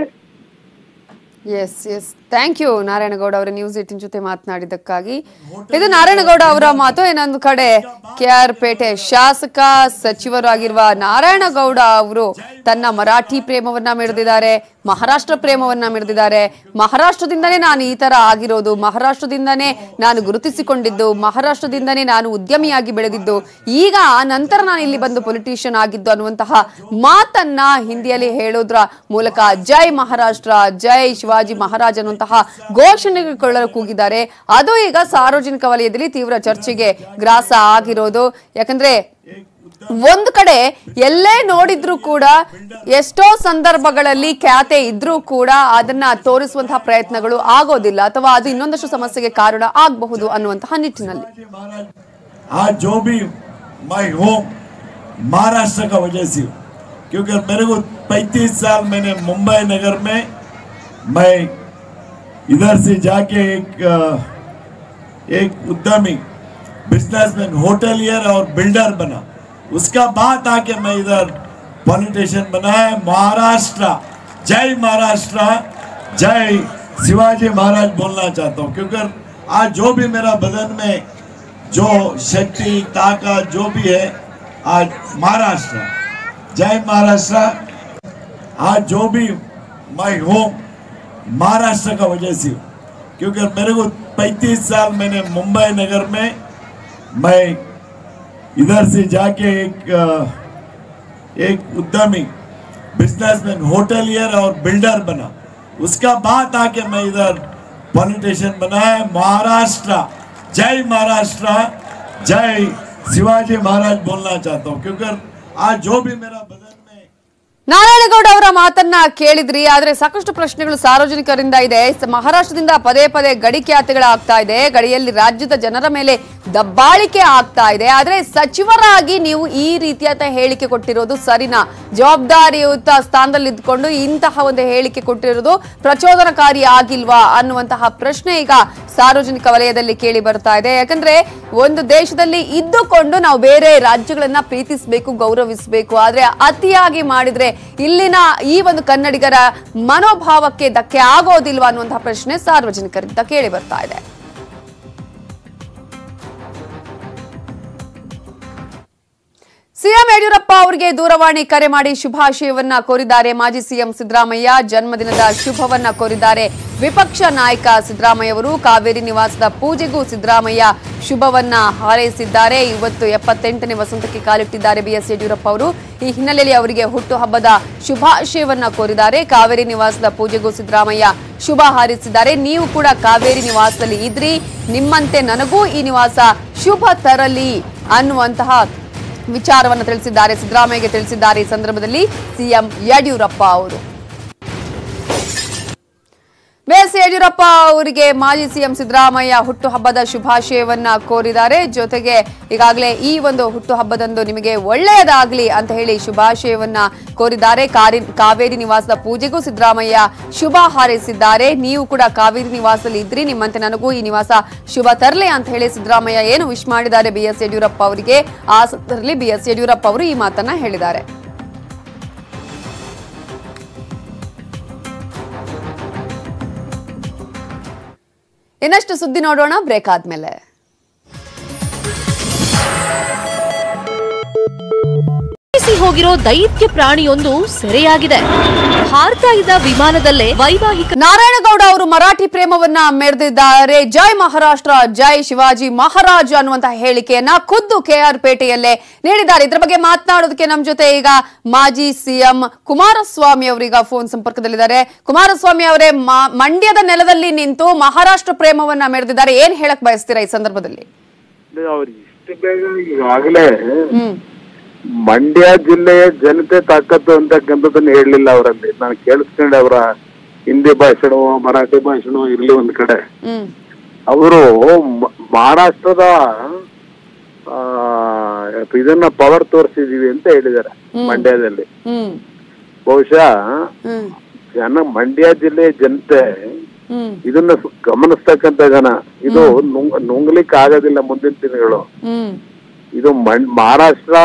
yes yes thank you Narayana Gowda ಅವರ ನ್ಯೂಸ್ ಏಟಿನ್ ಜೊತೆ ಮಾತನಾಡಿದ್ದಕ್ಕಾಗಿ ಇದು ನಾರಾಯಣಗೌಡ ಅವರ ಮಾತು ಇನ್ನೊಂದು ಕಡೆ ಕೆ ಆರ್ ಪೇಟೆ ಶಾಸಕ ಸಚಿವರು ಆಗಿರುವ ನಾರಾಯಣಗೌಡ ಅವರು ತನ್ನ ಮರಾಠಿ ಪ್ರೇಮವನ್ನ ಮೆರೆದಿದ್ದಾರೆ ಮಹಾರಾಷ್ಟ್ರ ಪ್ರೇಮವನ್ನ ಮೆರೆದಿದ್ದಾರೆ ಮಹಾರಾಷ್ಟ್ರದಿಂದನೇ ನಾನು ಈ ತರ ಆಗಿರೋದು ಮಹಾರಾಷ್ಟ್ರದಿಂದನೇ ನಾನು ಗುರುತಿಸಿಕೊಂಡಿದ್ದು ಮಹಾರಾಷ್ಟ್ರದಿಂದನೇ ನಾನು ಉದ್ಯಮಿಯಾಗಿ ಬೆಳೆದಿದ್ದು ಈಗ ನಂತರ ನಾನು ಇಲ್ಲಿ ಬಂದು ಪೊಲಿಟಿಷಿಯನ್ ಆಗಿದ್ದು ಅನ್ನುವಂತಹ ಮಾತನ್ನ ಹಿಂದಿಯಲ್ಲಿ ಹೇಳೋದ್ರ ಮೂಲಕ ಜೈ ಮಹಾರಾಷ್ಟ್ರ ಜೈ ಶಿವಾಜಿ ಮಹಾರಾಜ್ ಅನ್ನುವಂತಹ ಘೋಷಣೆಗಳ ಕೂಗಿದ್ದಾರೆ ಅದು ಈಗ ಸಾರ್ವಜನಿಕ ವಲಯದಲ್ಲಿ ತೀವ್ರ ಚರ್ಚೆಗೆ ಗ್ರಾಸ ಆಗಿರೋದು ಯಾಕಂದ್ರೆ ಒಂದು ಕಡೆ ಎಲ್ಲೇ ನೋಡಿದ್ರು ಕೂಡ ಎಷ್ಟೋ ಸಂದರ್ಭಗಳಲ್ಲಿ ಖ್ಯಾತೆ ಇದ್ರೂ ಕೂಡ ಅದನ್ನ ತೋರಿಸುವಂತಹ ಪ್ರಯತ್ನಗಳು ಆಗೋದಿಲ್ಲ ಅಥವಾ ಅದು ಇನ್ನೊಂದಷ್ಟು ಸಮಸ್ಯೆಗೆ ಕಾರಣ ಆಗಬಹುದು ಅನ್ನುವಂತಹ ನಿಟ್ಟಿನಲ್ಲಿ महाराज आज जो भी मैं हूँ महाराष्ट्र का वजह से हूँ। क्योंकि मेरे को 35 साल मैंने मुंबई नगर में मैं इधर से जाके एक अ, एक उद्यमी बिजनेसमैन होटलियर और बिल्डर बना उसका बाद आके मैं इधर पॉलिटिशियन बना है महाराष्ट्र जय महाराष्ट्र जय शिवाजी महाराज बोलना चाहता हूँ क्योंकि आज जो भी मेरा बदन में जो शक्ति ताकत जो भी है आज महाराष्ट्र जय महाराष्ट्र आज जो भी मैं हूँ महाराष्ट्र का वजह से हूँ। क्योंकि मेरे को 35 साल मैंने मुंबई नगर में मैं इधर से जाके एक अ, एक उद्यमी बिजनेसमैन होटलियर और बिल्डर बना उसका बाद आके मैं इधर पॉलिटिशियन बना है महाराष्ट्र जय महाराष्ट्र जय शिवाजी महाराज बोलना चाहता हूँ क्योंकि आज जो भी मेरा बदन में ನಾರಾಯಣಗೌಡ ಅವರ ಮಾತನ್ನ ಕೇಳಿದ್ರಿ ಆದ್ರೆ ಸಾಕಷ್ಟು ಪ್ರಶ್ನೆಗಳು ಸಾರ್ವಜನಿಕರಿಂದ ಇದೆ ಸ- ಮಹಾರಾಷ್ಟ್ರದಿಂದ ಪದೇ ಪದೇ ಗಡಿ ಖ್ಯಾತಿಗಳಾಗ್ತಾ ಇದೆ ಗಡಿಯಲ್ಲಿ ರಾಜ್ಯದ ಜನರ ಮೇಲೆ ದಬ್ಬಾಳಿಕೆ ಆಗ್ತಾ ಇದೆ ಆದ್ರೆ ಸಚಿವರಾಗಿ ನೀವು ಈ ರೀತಿಯಾದ ಹೇಳಿಕೆ ಕೊಟ್ಟಿರೋದು ಸರಿನಾ ಜವಾಬ್ದಾರಿಯುತ ಸ್ಥಾನದಲ್ಲಿ ಇದ್ಕೊಂಡು ಇಂತಹ ಒಂದು ಹೇಳಿಕೆ ಕೊಟ್ಟಿರೋದು ಪ್ರಚೋದನಕಾರಿ ಆಗಿಲ್ವಾ ಅನ್ನುವಂತಹ ಪ್ರಶ್ನೆ ಈಗ ಸಾರ್ವಜನಿಕ ವಲಯದಲ್ಲಿ ಕೇಳಿ ಬರ್ತಾ ಇದೆ ಯಾಕಂದ್ರೆ ಒಂದು ದೇಶದಲ್ಲಿ ಇದ್ದುಕೊಂಡು ನಾವು ಬೇರೆ ರಾಜ್ಯಗಳನ್ನ ಪ್ರೀತಿಸಬೇಕು ಗೌರವಿಸಬೇಕು ಆದ್ರೆ ಅತಿಯಾಗಿ ಮಾಡಿದ್ರೆ ಇಲ್ಲಿನ ಈ ಒಂದು ಕನ್ನಡಿಗರ ಮನೋಭಾವಕ್ಕೆ ಧಕ್ಕೆ ಆಗೋದಿಲ್ವಾ ಅನ್ನುವಂತಹ ಪ್ರಶ್ನೆ ಸಾರ್ವಜನಿಕರಿಂದ ಕೇಳಿ ಬರ್ತಾ ಇದೆ ಸಿಎಂ ಯಡಿಯೂರಪ್ಪ ಅವರಿಗೆ ದೂರವಾಣಿ ಕರೆ ಮಾಡಿ ಶುಭಾಶಯವನ್ನ ಕೋರಿದ್ದಾರೆ ಮಾಜಿ ಸಿಎಂ ಸಿದ್ದರಾಮಯ್ಯ ಜನ್ಮದಿನದ ಶುಭವನ್ನ ಕೋರಿದ್ದಾರೆ ವಿಪಕ್ಷ ನಾಯಕ ಸಿದ್ದರಾಮಯ್ಯ ಅವರು ಕಾವೇರಿ ನಿವಾಸದ ಪೂಜೆಗೂ ಸಿದ್ದರಾಮಯ್ಯ ಶುಭವನ್ನ ಹಾರೈಸಿದ್ದಾರೆ ಇವತ್ತು ಎಪ್ಪತ್ತೆಂಟನೇ ವಸಂತಕ್ಕೆ ಕಾಲಿಟ್ಟಿದ್ದಾರೆ ಬಿಎಸ್ ಯಡಿಯೂರಪ್ಪ ಅವರು ಈ ಹಿನ್ನೆಲೆಯಲ್ಲಿ ಅವರಿಗೆ ಹುಟ್ಟುಹಬ್ಬದ ಶುಭಾಶಯವನ್ನ ಕೋರಿದ್ದಾರೆ ಕಾವೇರಿ ನಿವಾಸದ ಪೂಜೆಗೂ ಸಿದ್ದರಾಮಯ್ಯ ಶುಭ ಹಾರೈಸಿದ್ದಾರೆ ನೀವು ಕೂಡ ಕಾವೇರಿ ನಿವಾಸದಲ್ಲಿ ಇದ್ರಿ ನಿಮ್ಮಂತೆ ನನಗೂ ಈ ನಿವಾಸ ಶುಭ ತರಲಿ ಅನ್ನುವಂತಹ ವಿಚಾರವನ್ನು ತಿಳಿಸಿದ್ದಾರೆ ಸಿದ್ದರಾಮಯ್ಯಗೆ ತಿಳಿಸಿದ್ದಾರೆ ಈ ಸಂದರ್ಭದಲ್ಲಿ ಸಿಎಂ ಯಡಿಯೂರಪ್ಪ ಅವರು ಬಿಎಸ್ ಯಡಿಯೂರಪ್ಪ ಅವರಿಗೆ ಮಾಜಿ ಸಿಎಂ ಸಿದ್ದರಾಮಯ್ಯ ಹುಟ್ಟುಹಬ್ಬದ ಶುಭಾಶಯವನ್ನ ಕೋರಿದ್ದಾರೆ ಜೊತೆಗೆ ಈಗಾಗಲೇ ಈ ಒಂದು ಹುಟ್ಟುಹಬ್ಬದಂದು ನಿಮಗೆ ಒಳ್ಳೆಯದಾಗಲಿ ಅಂತ ಹೇಳಿ ಶುಭಾಶಯವನ್ನ ಕೋರಿದ್ದಾರೆ ಕಾರಿ ಕಾವೇರಿ ನಿವಾಸದ ಪೂಜೆಗೂ ಸಿದ್ದರಾಮಯ್ಯ ಶುಭ ಹಾರೈಸಿದ್ದಾರೆ ನೀವು ಕೂಡ ಕಾವೇರಿ ನಿವಾಸದಲ್ಲಿ ಇದ್ರಿ ನಿಮ್ಮಂತೆ ನನಗೂ ಈ ನಿವಾಸ ಶುಭ ತರಲಿ ಅಂತ ಹೇಳಿ ಸಿದ್ದರಾಮಯ್ಯ ಏನು ವಿಶ್ ಮಾಡಿದ್ದಾರೆ ಬಿಎಸ್ ಯಡಿಯೂರಪ್ಪ ಅವರಿಗೆ ಆ ಸಂದರ್ಭದಲ್ಲಿ ಬಿಎಸ್ ಯಡಿಯೂರಪ್ಪ ಅವರು ಈ ಮಾತನ್ನ ಹೇಳಿದ್ದಾರೆ ಇನ್ನಷ್ಟು ಸುದ್ದಿ ನೋಡೋಣ ಬ್ರೇಕ್ ಆದ್ಮೇಲೆ ತಪ್ಪಿಸಿ ಹೋಗಿರೋ ದೈತ್ಯ ಪ್ರಾಣಿಯೊಂದು ಸೆರೆಯಾಗಿದೆ ಹಾರ್ತಾ ಇದ್ದ ವಿಮಾನದಲ್ಲೇ ವೈವಾಹಿಕ ನಾರಾಯಣಗೌಡ ಅವರು ಮರಾಠಿ ಪ್ರೇಮವನ್ನ ಮೆರೆದಿದ್ದಾರೆ ಜೈ ಮಹಾರಾಷ್ಟ್ರ ಜೈ ಶಿವಾಜಿ ಮಹಾರಾಜ್ ಅನ್ನುವಂತಹ ಹೇಳಿಕೆಯನ್ನ ಖುದ್ದು ಕೆಆರ್ ಪೇಟೆಯಲ್ಲೇ ನೀಡಿದ್ದಾರೆ ಇದ್ರ ಬಗ್ಗೆ ಮಾತನಾಡೋದಕ್ಕೆ ನಮ್ ಜೊತೆ ಈಗ ಮಾಜಿ ಸಿಎಂ ಕುಮಾರಸ್ವಾಮಿ ಅವರೀಗ ಫೋನ್ ಸಂಪರ್ಕದಲ್ಲಿದ್ದಾರೆ ಕುಮಾರಸ್ವಾಮಿ ಅವರೇ ಮ- ಮಂಡ್ಯದ ನೆಲದಲ್ಲಿ ನಿಂತು ಮಹಾರಾಷ್ಟ್ರ ಪ್ರೇಮವನ್ನ ಮೆರೆದಿದ್ದಾರೆ ಏನ್ ಹೇಳಕ್ ಬಯಸ್ತೀರಾ ಈ ಸಂದರ್ಭದಲ್ಲಿ ಅವ್ರು ಇಷ್ಟು ಬೇಗ ಈಗಾಗಲೇ ಹ್ಮ್ ಮಂಡ್ಯ ಜಿಲ್ಲೆಯ ಜನತೆ ತಾಕತ್ತು ಅಂತಕ್ಕಂಥದ್ದನ್ನ ಹೇಳಲಿಲ್ಲ ಅವರಲ್ಲಿ ನಾನು ಕೇಳಿಸ್ಕೊಂಡೆ ಅವರ ಹಿಂದಿ ಭಾಷಣವೋ ಮರಾಠಿ ಭಾಷಣವೋ ಇರ್ಲಿ ಒಂದ್ ಕಡೆ ಹ್ಮ್ ಅವರು ಮಹಾರಾಷ್ಟ್ರದ ಆ, ಇದನ್ನ ಪವರ್ ತೋರಿಸಿದೀವಿ ಅಂತ ಹೇಳಿದ್ದಾರೆ ಮಂಡ್ಯದಲ್ಲಿ ಹ್ಮ್ ಬಹುಶಃ ಹ್ಮ್ ಜನ ಮಂಡ್ಯ ಜಿಲ್ಲೆಯ ಜನತೆ ಹ್ಮ್ ಇದನ್ನ ಸು- ಗಮನಿಸ್ತಕ್ಕಂಥ ಜನ ಇದು ನುಂಗ್ ನುಂಗ್ಲಿಕ್ಕೆ ಆಗೋದಿಲ್ಲ ಮುಂದಿನ ದಿನಗಳು ಹ್ಮ್ ಇದು ಮಣ್ ಮಹಾರಾಷ್ಟ್ರ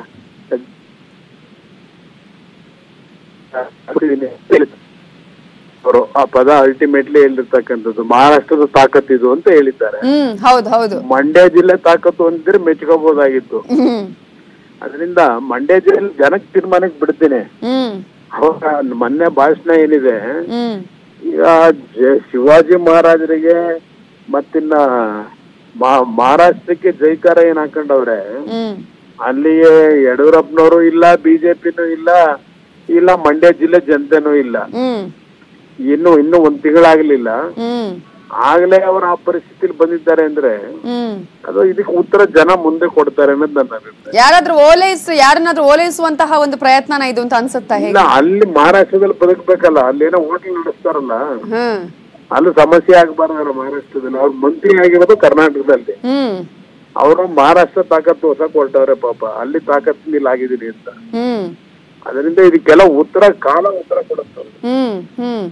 ಅವರು ಆ ಪದ ಅಲ್ಟಿಮೇಟ್ಲಿ ಹೇಳಿರ್ತಕ್ಕಂಥದ್ದು ಮಹಾರಾಷ್ಟ್ರದ ತಾಕತ್ತು ಇದು ಅಂತ ಹೇಳಿದ್ದಾರೆ ಹ್ಮ್ ಹೌದು ಹೌದು ಮಂಡ್ಯ ಜಿಲ್ಲೆ ತಾಕತ್ತು ಅಂದಿದ್ರೆ ಮೆಚ್ಕೋಬಹುದಾಗಿತ್ತು ಹ್ಮ್ ಅದರಿಂದ ಮಂಡ್ಯ ಜಿಲ್ಲೆ ಜನಕ್ಕೆ ತೀರ್ಮಾನಕ್ಕೆ ಬಿಡ್ತೀನಿ ಹ್ಮ್ ಅವಾಗ ಮೊನ್ನೆ ಭಾಷಣ ಏನಿದೆ ಹ್ಮ್ ಈಗ ಜ- ಶಿವಾಜಿ ಮಹಾರಾಜರಿಗೆ ಮತ್ತಿನ್ನ ಮಾ- ಮಹಾರಾಷ್ಟ್ರಕ್ಕೆ ಜೈಕಾರ ಏನ್ ಹಾಕೊಂಡವ್ರೆ ಹ್ಮ್ ಅಲ್ಲಿಗೆ ಯಡಿಯೂರಪ್ಪನವರು ಇಲ್ಲ ಬಿಜೆಪಿನೂ ಇಲ್ಲ ಇಲ್ಲ ಮಂಡ್ಯ ಜಿಲ್ಲೆ ಜನತೆನೂ ಇಲ್ಲ ಹ್ಮ್ ಇನ್ನು ಇನ್ನು ಒಂದ್ ತಿಂಗಳಾಗ್ಲಿಲ್ಲ ಹ್ಮ್ ಆಗ್ಲೇ ಅವರು ಆ ಪರಿಸ್ಥಿತಿಲಿ ಬಂದಿದ್ದಾರೆ ಅಂದ್ರೆ ಹ್ಮ್ ಅದು ಇದಕ್ಕೆ ಉತ್ತರ ಜನ ಮುಂದೆ ಕೊಡ್ತಾರೆ ಅನ್ನೋದು ನನ್ನ ಅಭಿಪ್ರಾಯ ಯಾರಾದ್ರೂ ಓಲೈಸ್ ಯಾರನ್ನಾದ್ರೂ ಓಲೈಸುವಂತಹ ಒಂದು ಪ್ರಯತ್ನನ ಇದು ಅಂತ ಅನ್ಸುತ್ತಾ ಹೇಗೆ ಇಲ್ಲ ಅಲ್ಲಿ ಮಹಾರಾಷ್ಟ್ರದಲ್ಲಿ ಬದುಕ್ಬೇಕಲ್ಲ ಅಲ್ಲೇನೋ ಹೋಟೆಲ್ ನಡೆಸ್ತಾರಲ್ಲ ಹ್ಮ್ ಅಲ್ಲಿ ಸಮಸ್ಯೆ ಆಗ್ಬಾರ್ದಲ್ಲ ಮಹಾರಾಷ್ಟ್ರದಲ್ಲಿ ಅವ್ರ ಮಂತ್ರಿ ಆಗಿರೋದು ಕರ್ನಾಟಕದಲ್ಲಿ ಹ್ಮ್ ಅವರು ಮಹಾರಾಷ್ಟ್ರ ತಾಕತ್ತು ಹೊಸ ಕೊಟ್ಟವ್ರೆ ಪಾಪ ಅಲ್ಲಿ ತಾಕತ್ತು ಇಲ್ಲಿ ಆಗಿದ್ದೀನಿ ಅಂತ ಹ್ಮ್ ಅದರಿಂದ ಇದಕ್ಕೆಲ್ಲ ಉತ್ತರ ಕಾಲ ಉತ್ತರ ಕೊಡುತ್ತೆ ಹಮ್ ಹ್ಮ್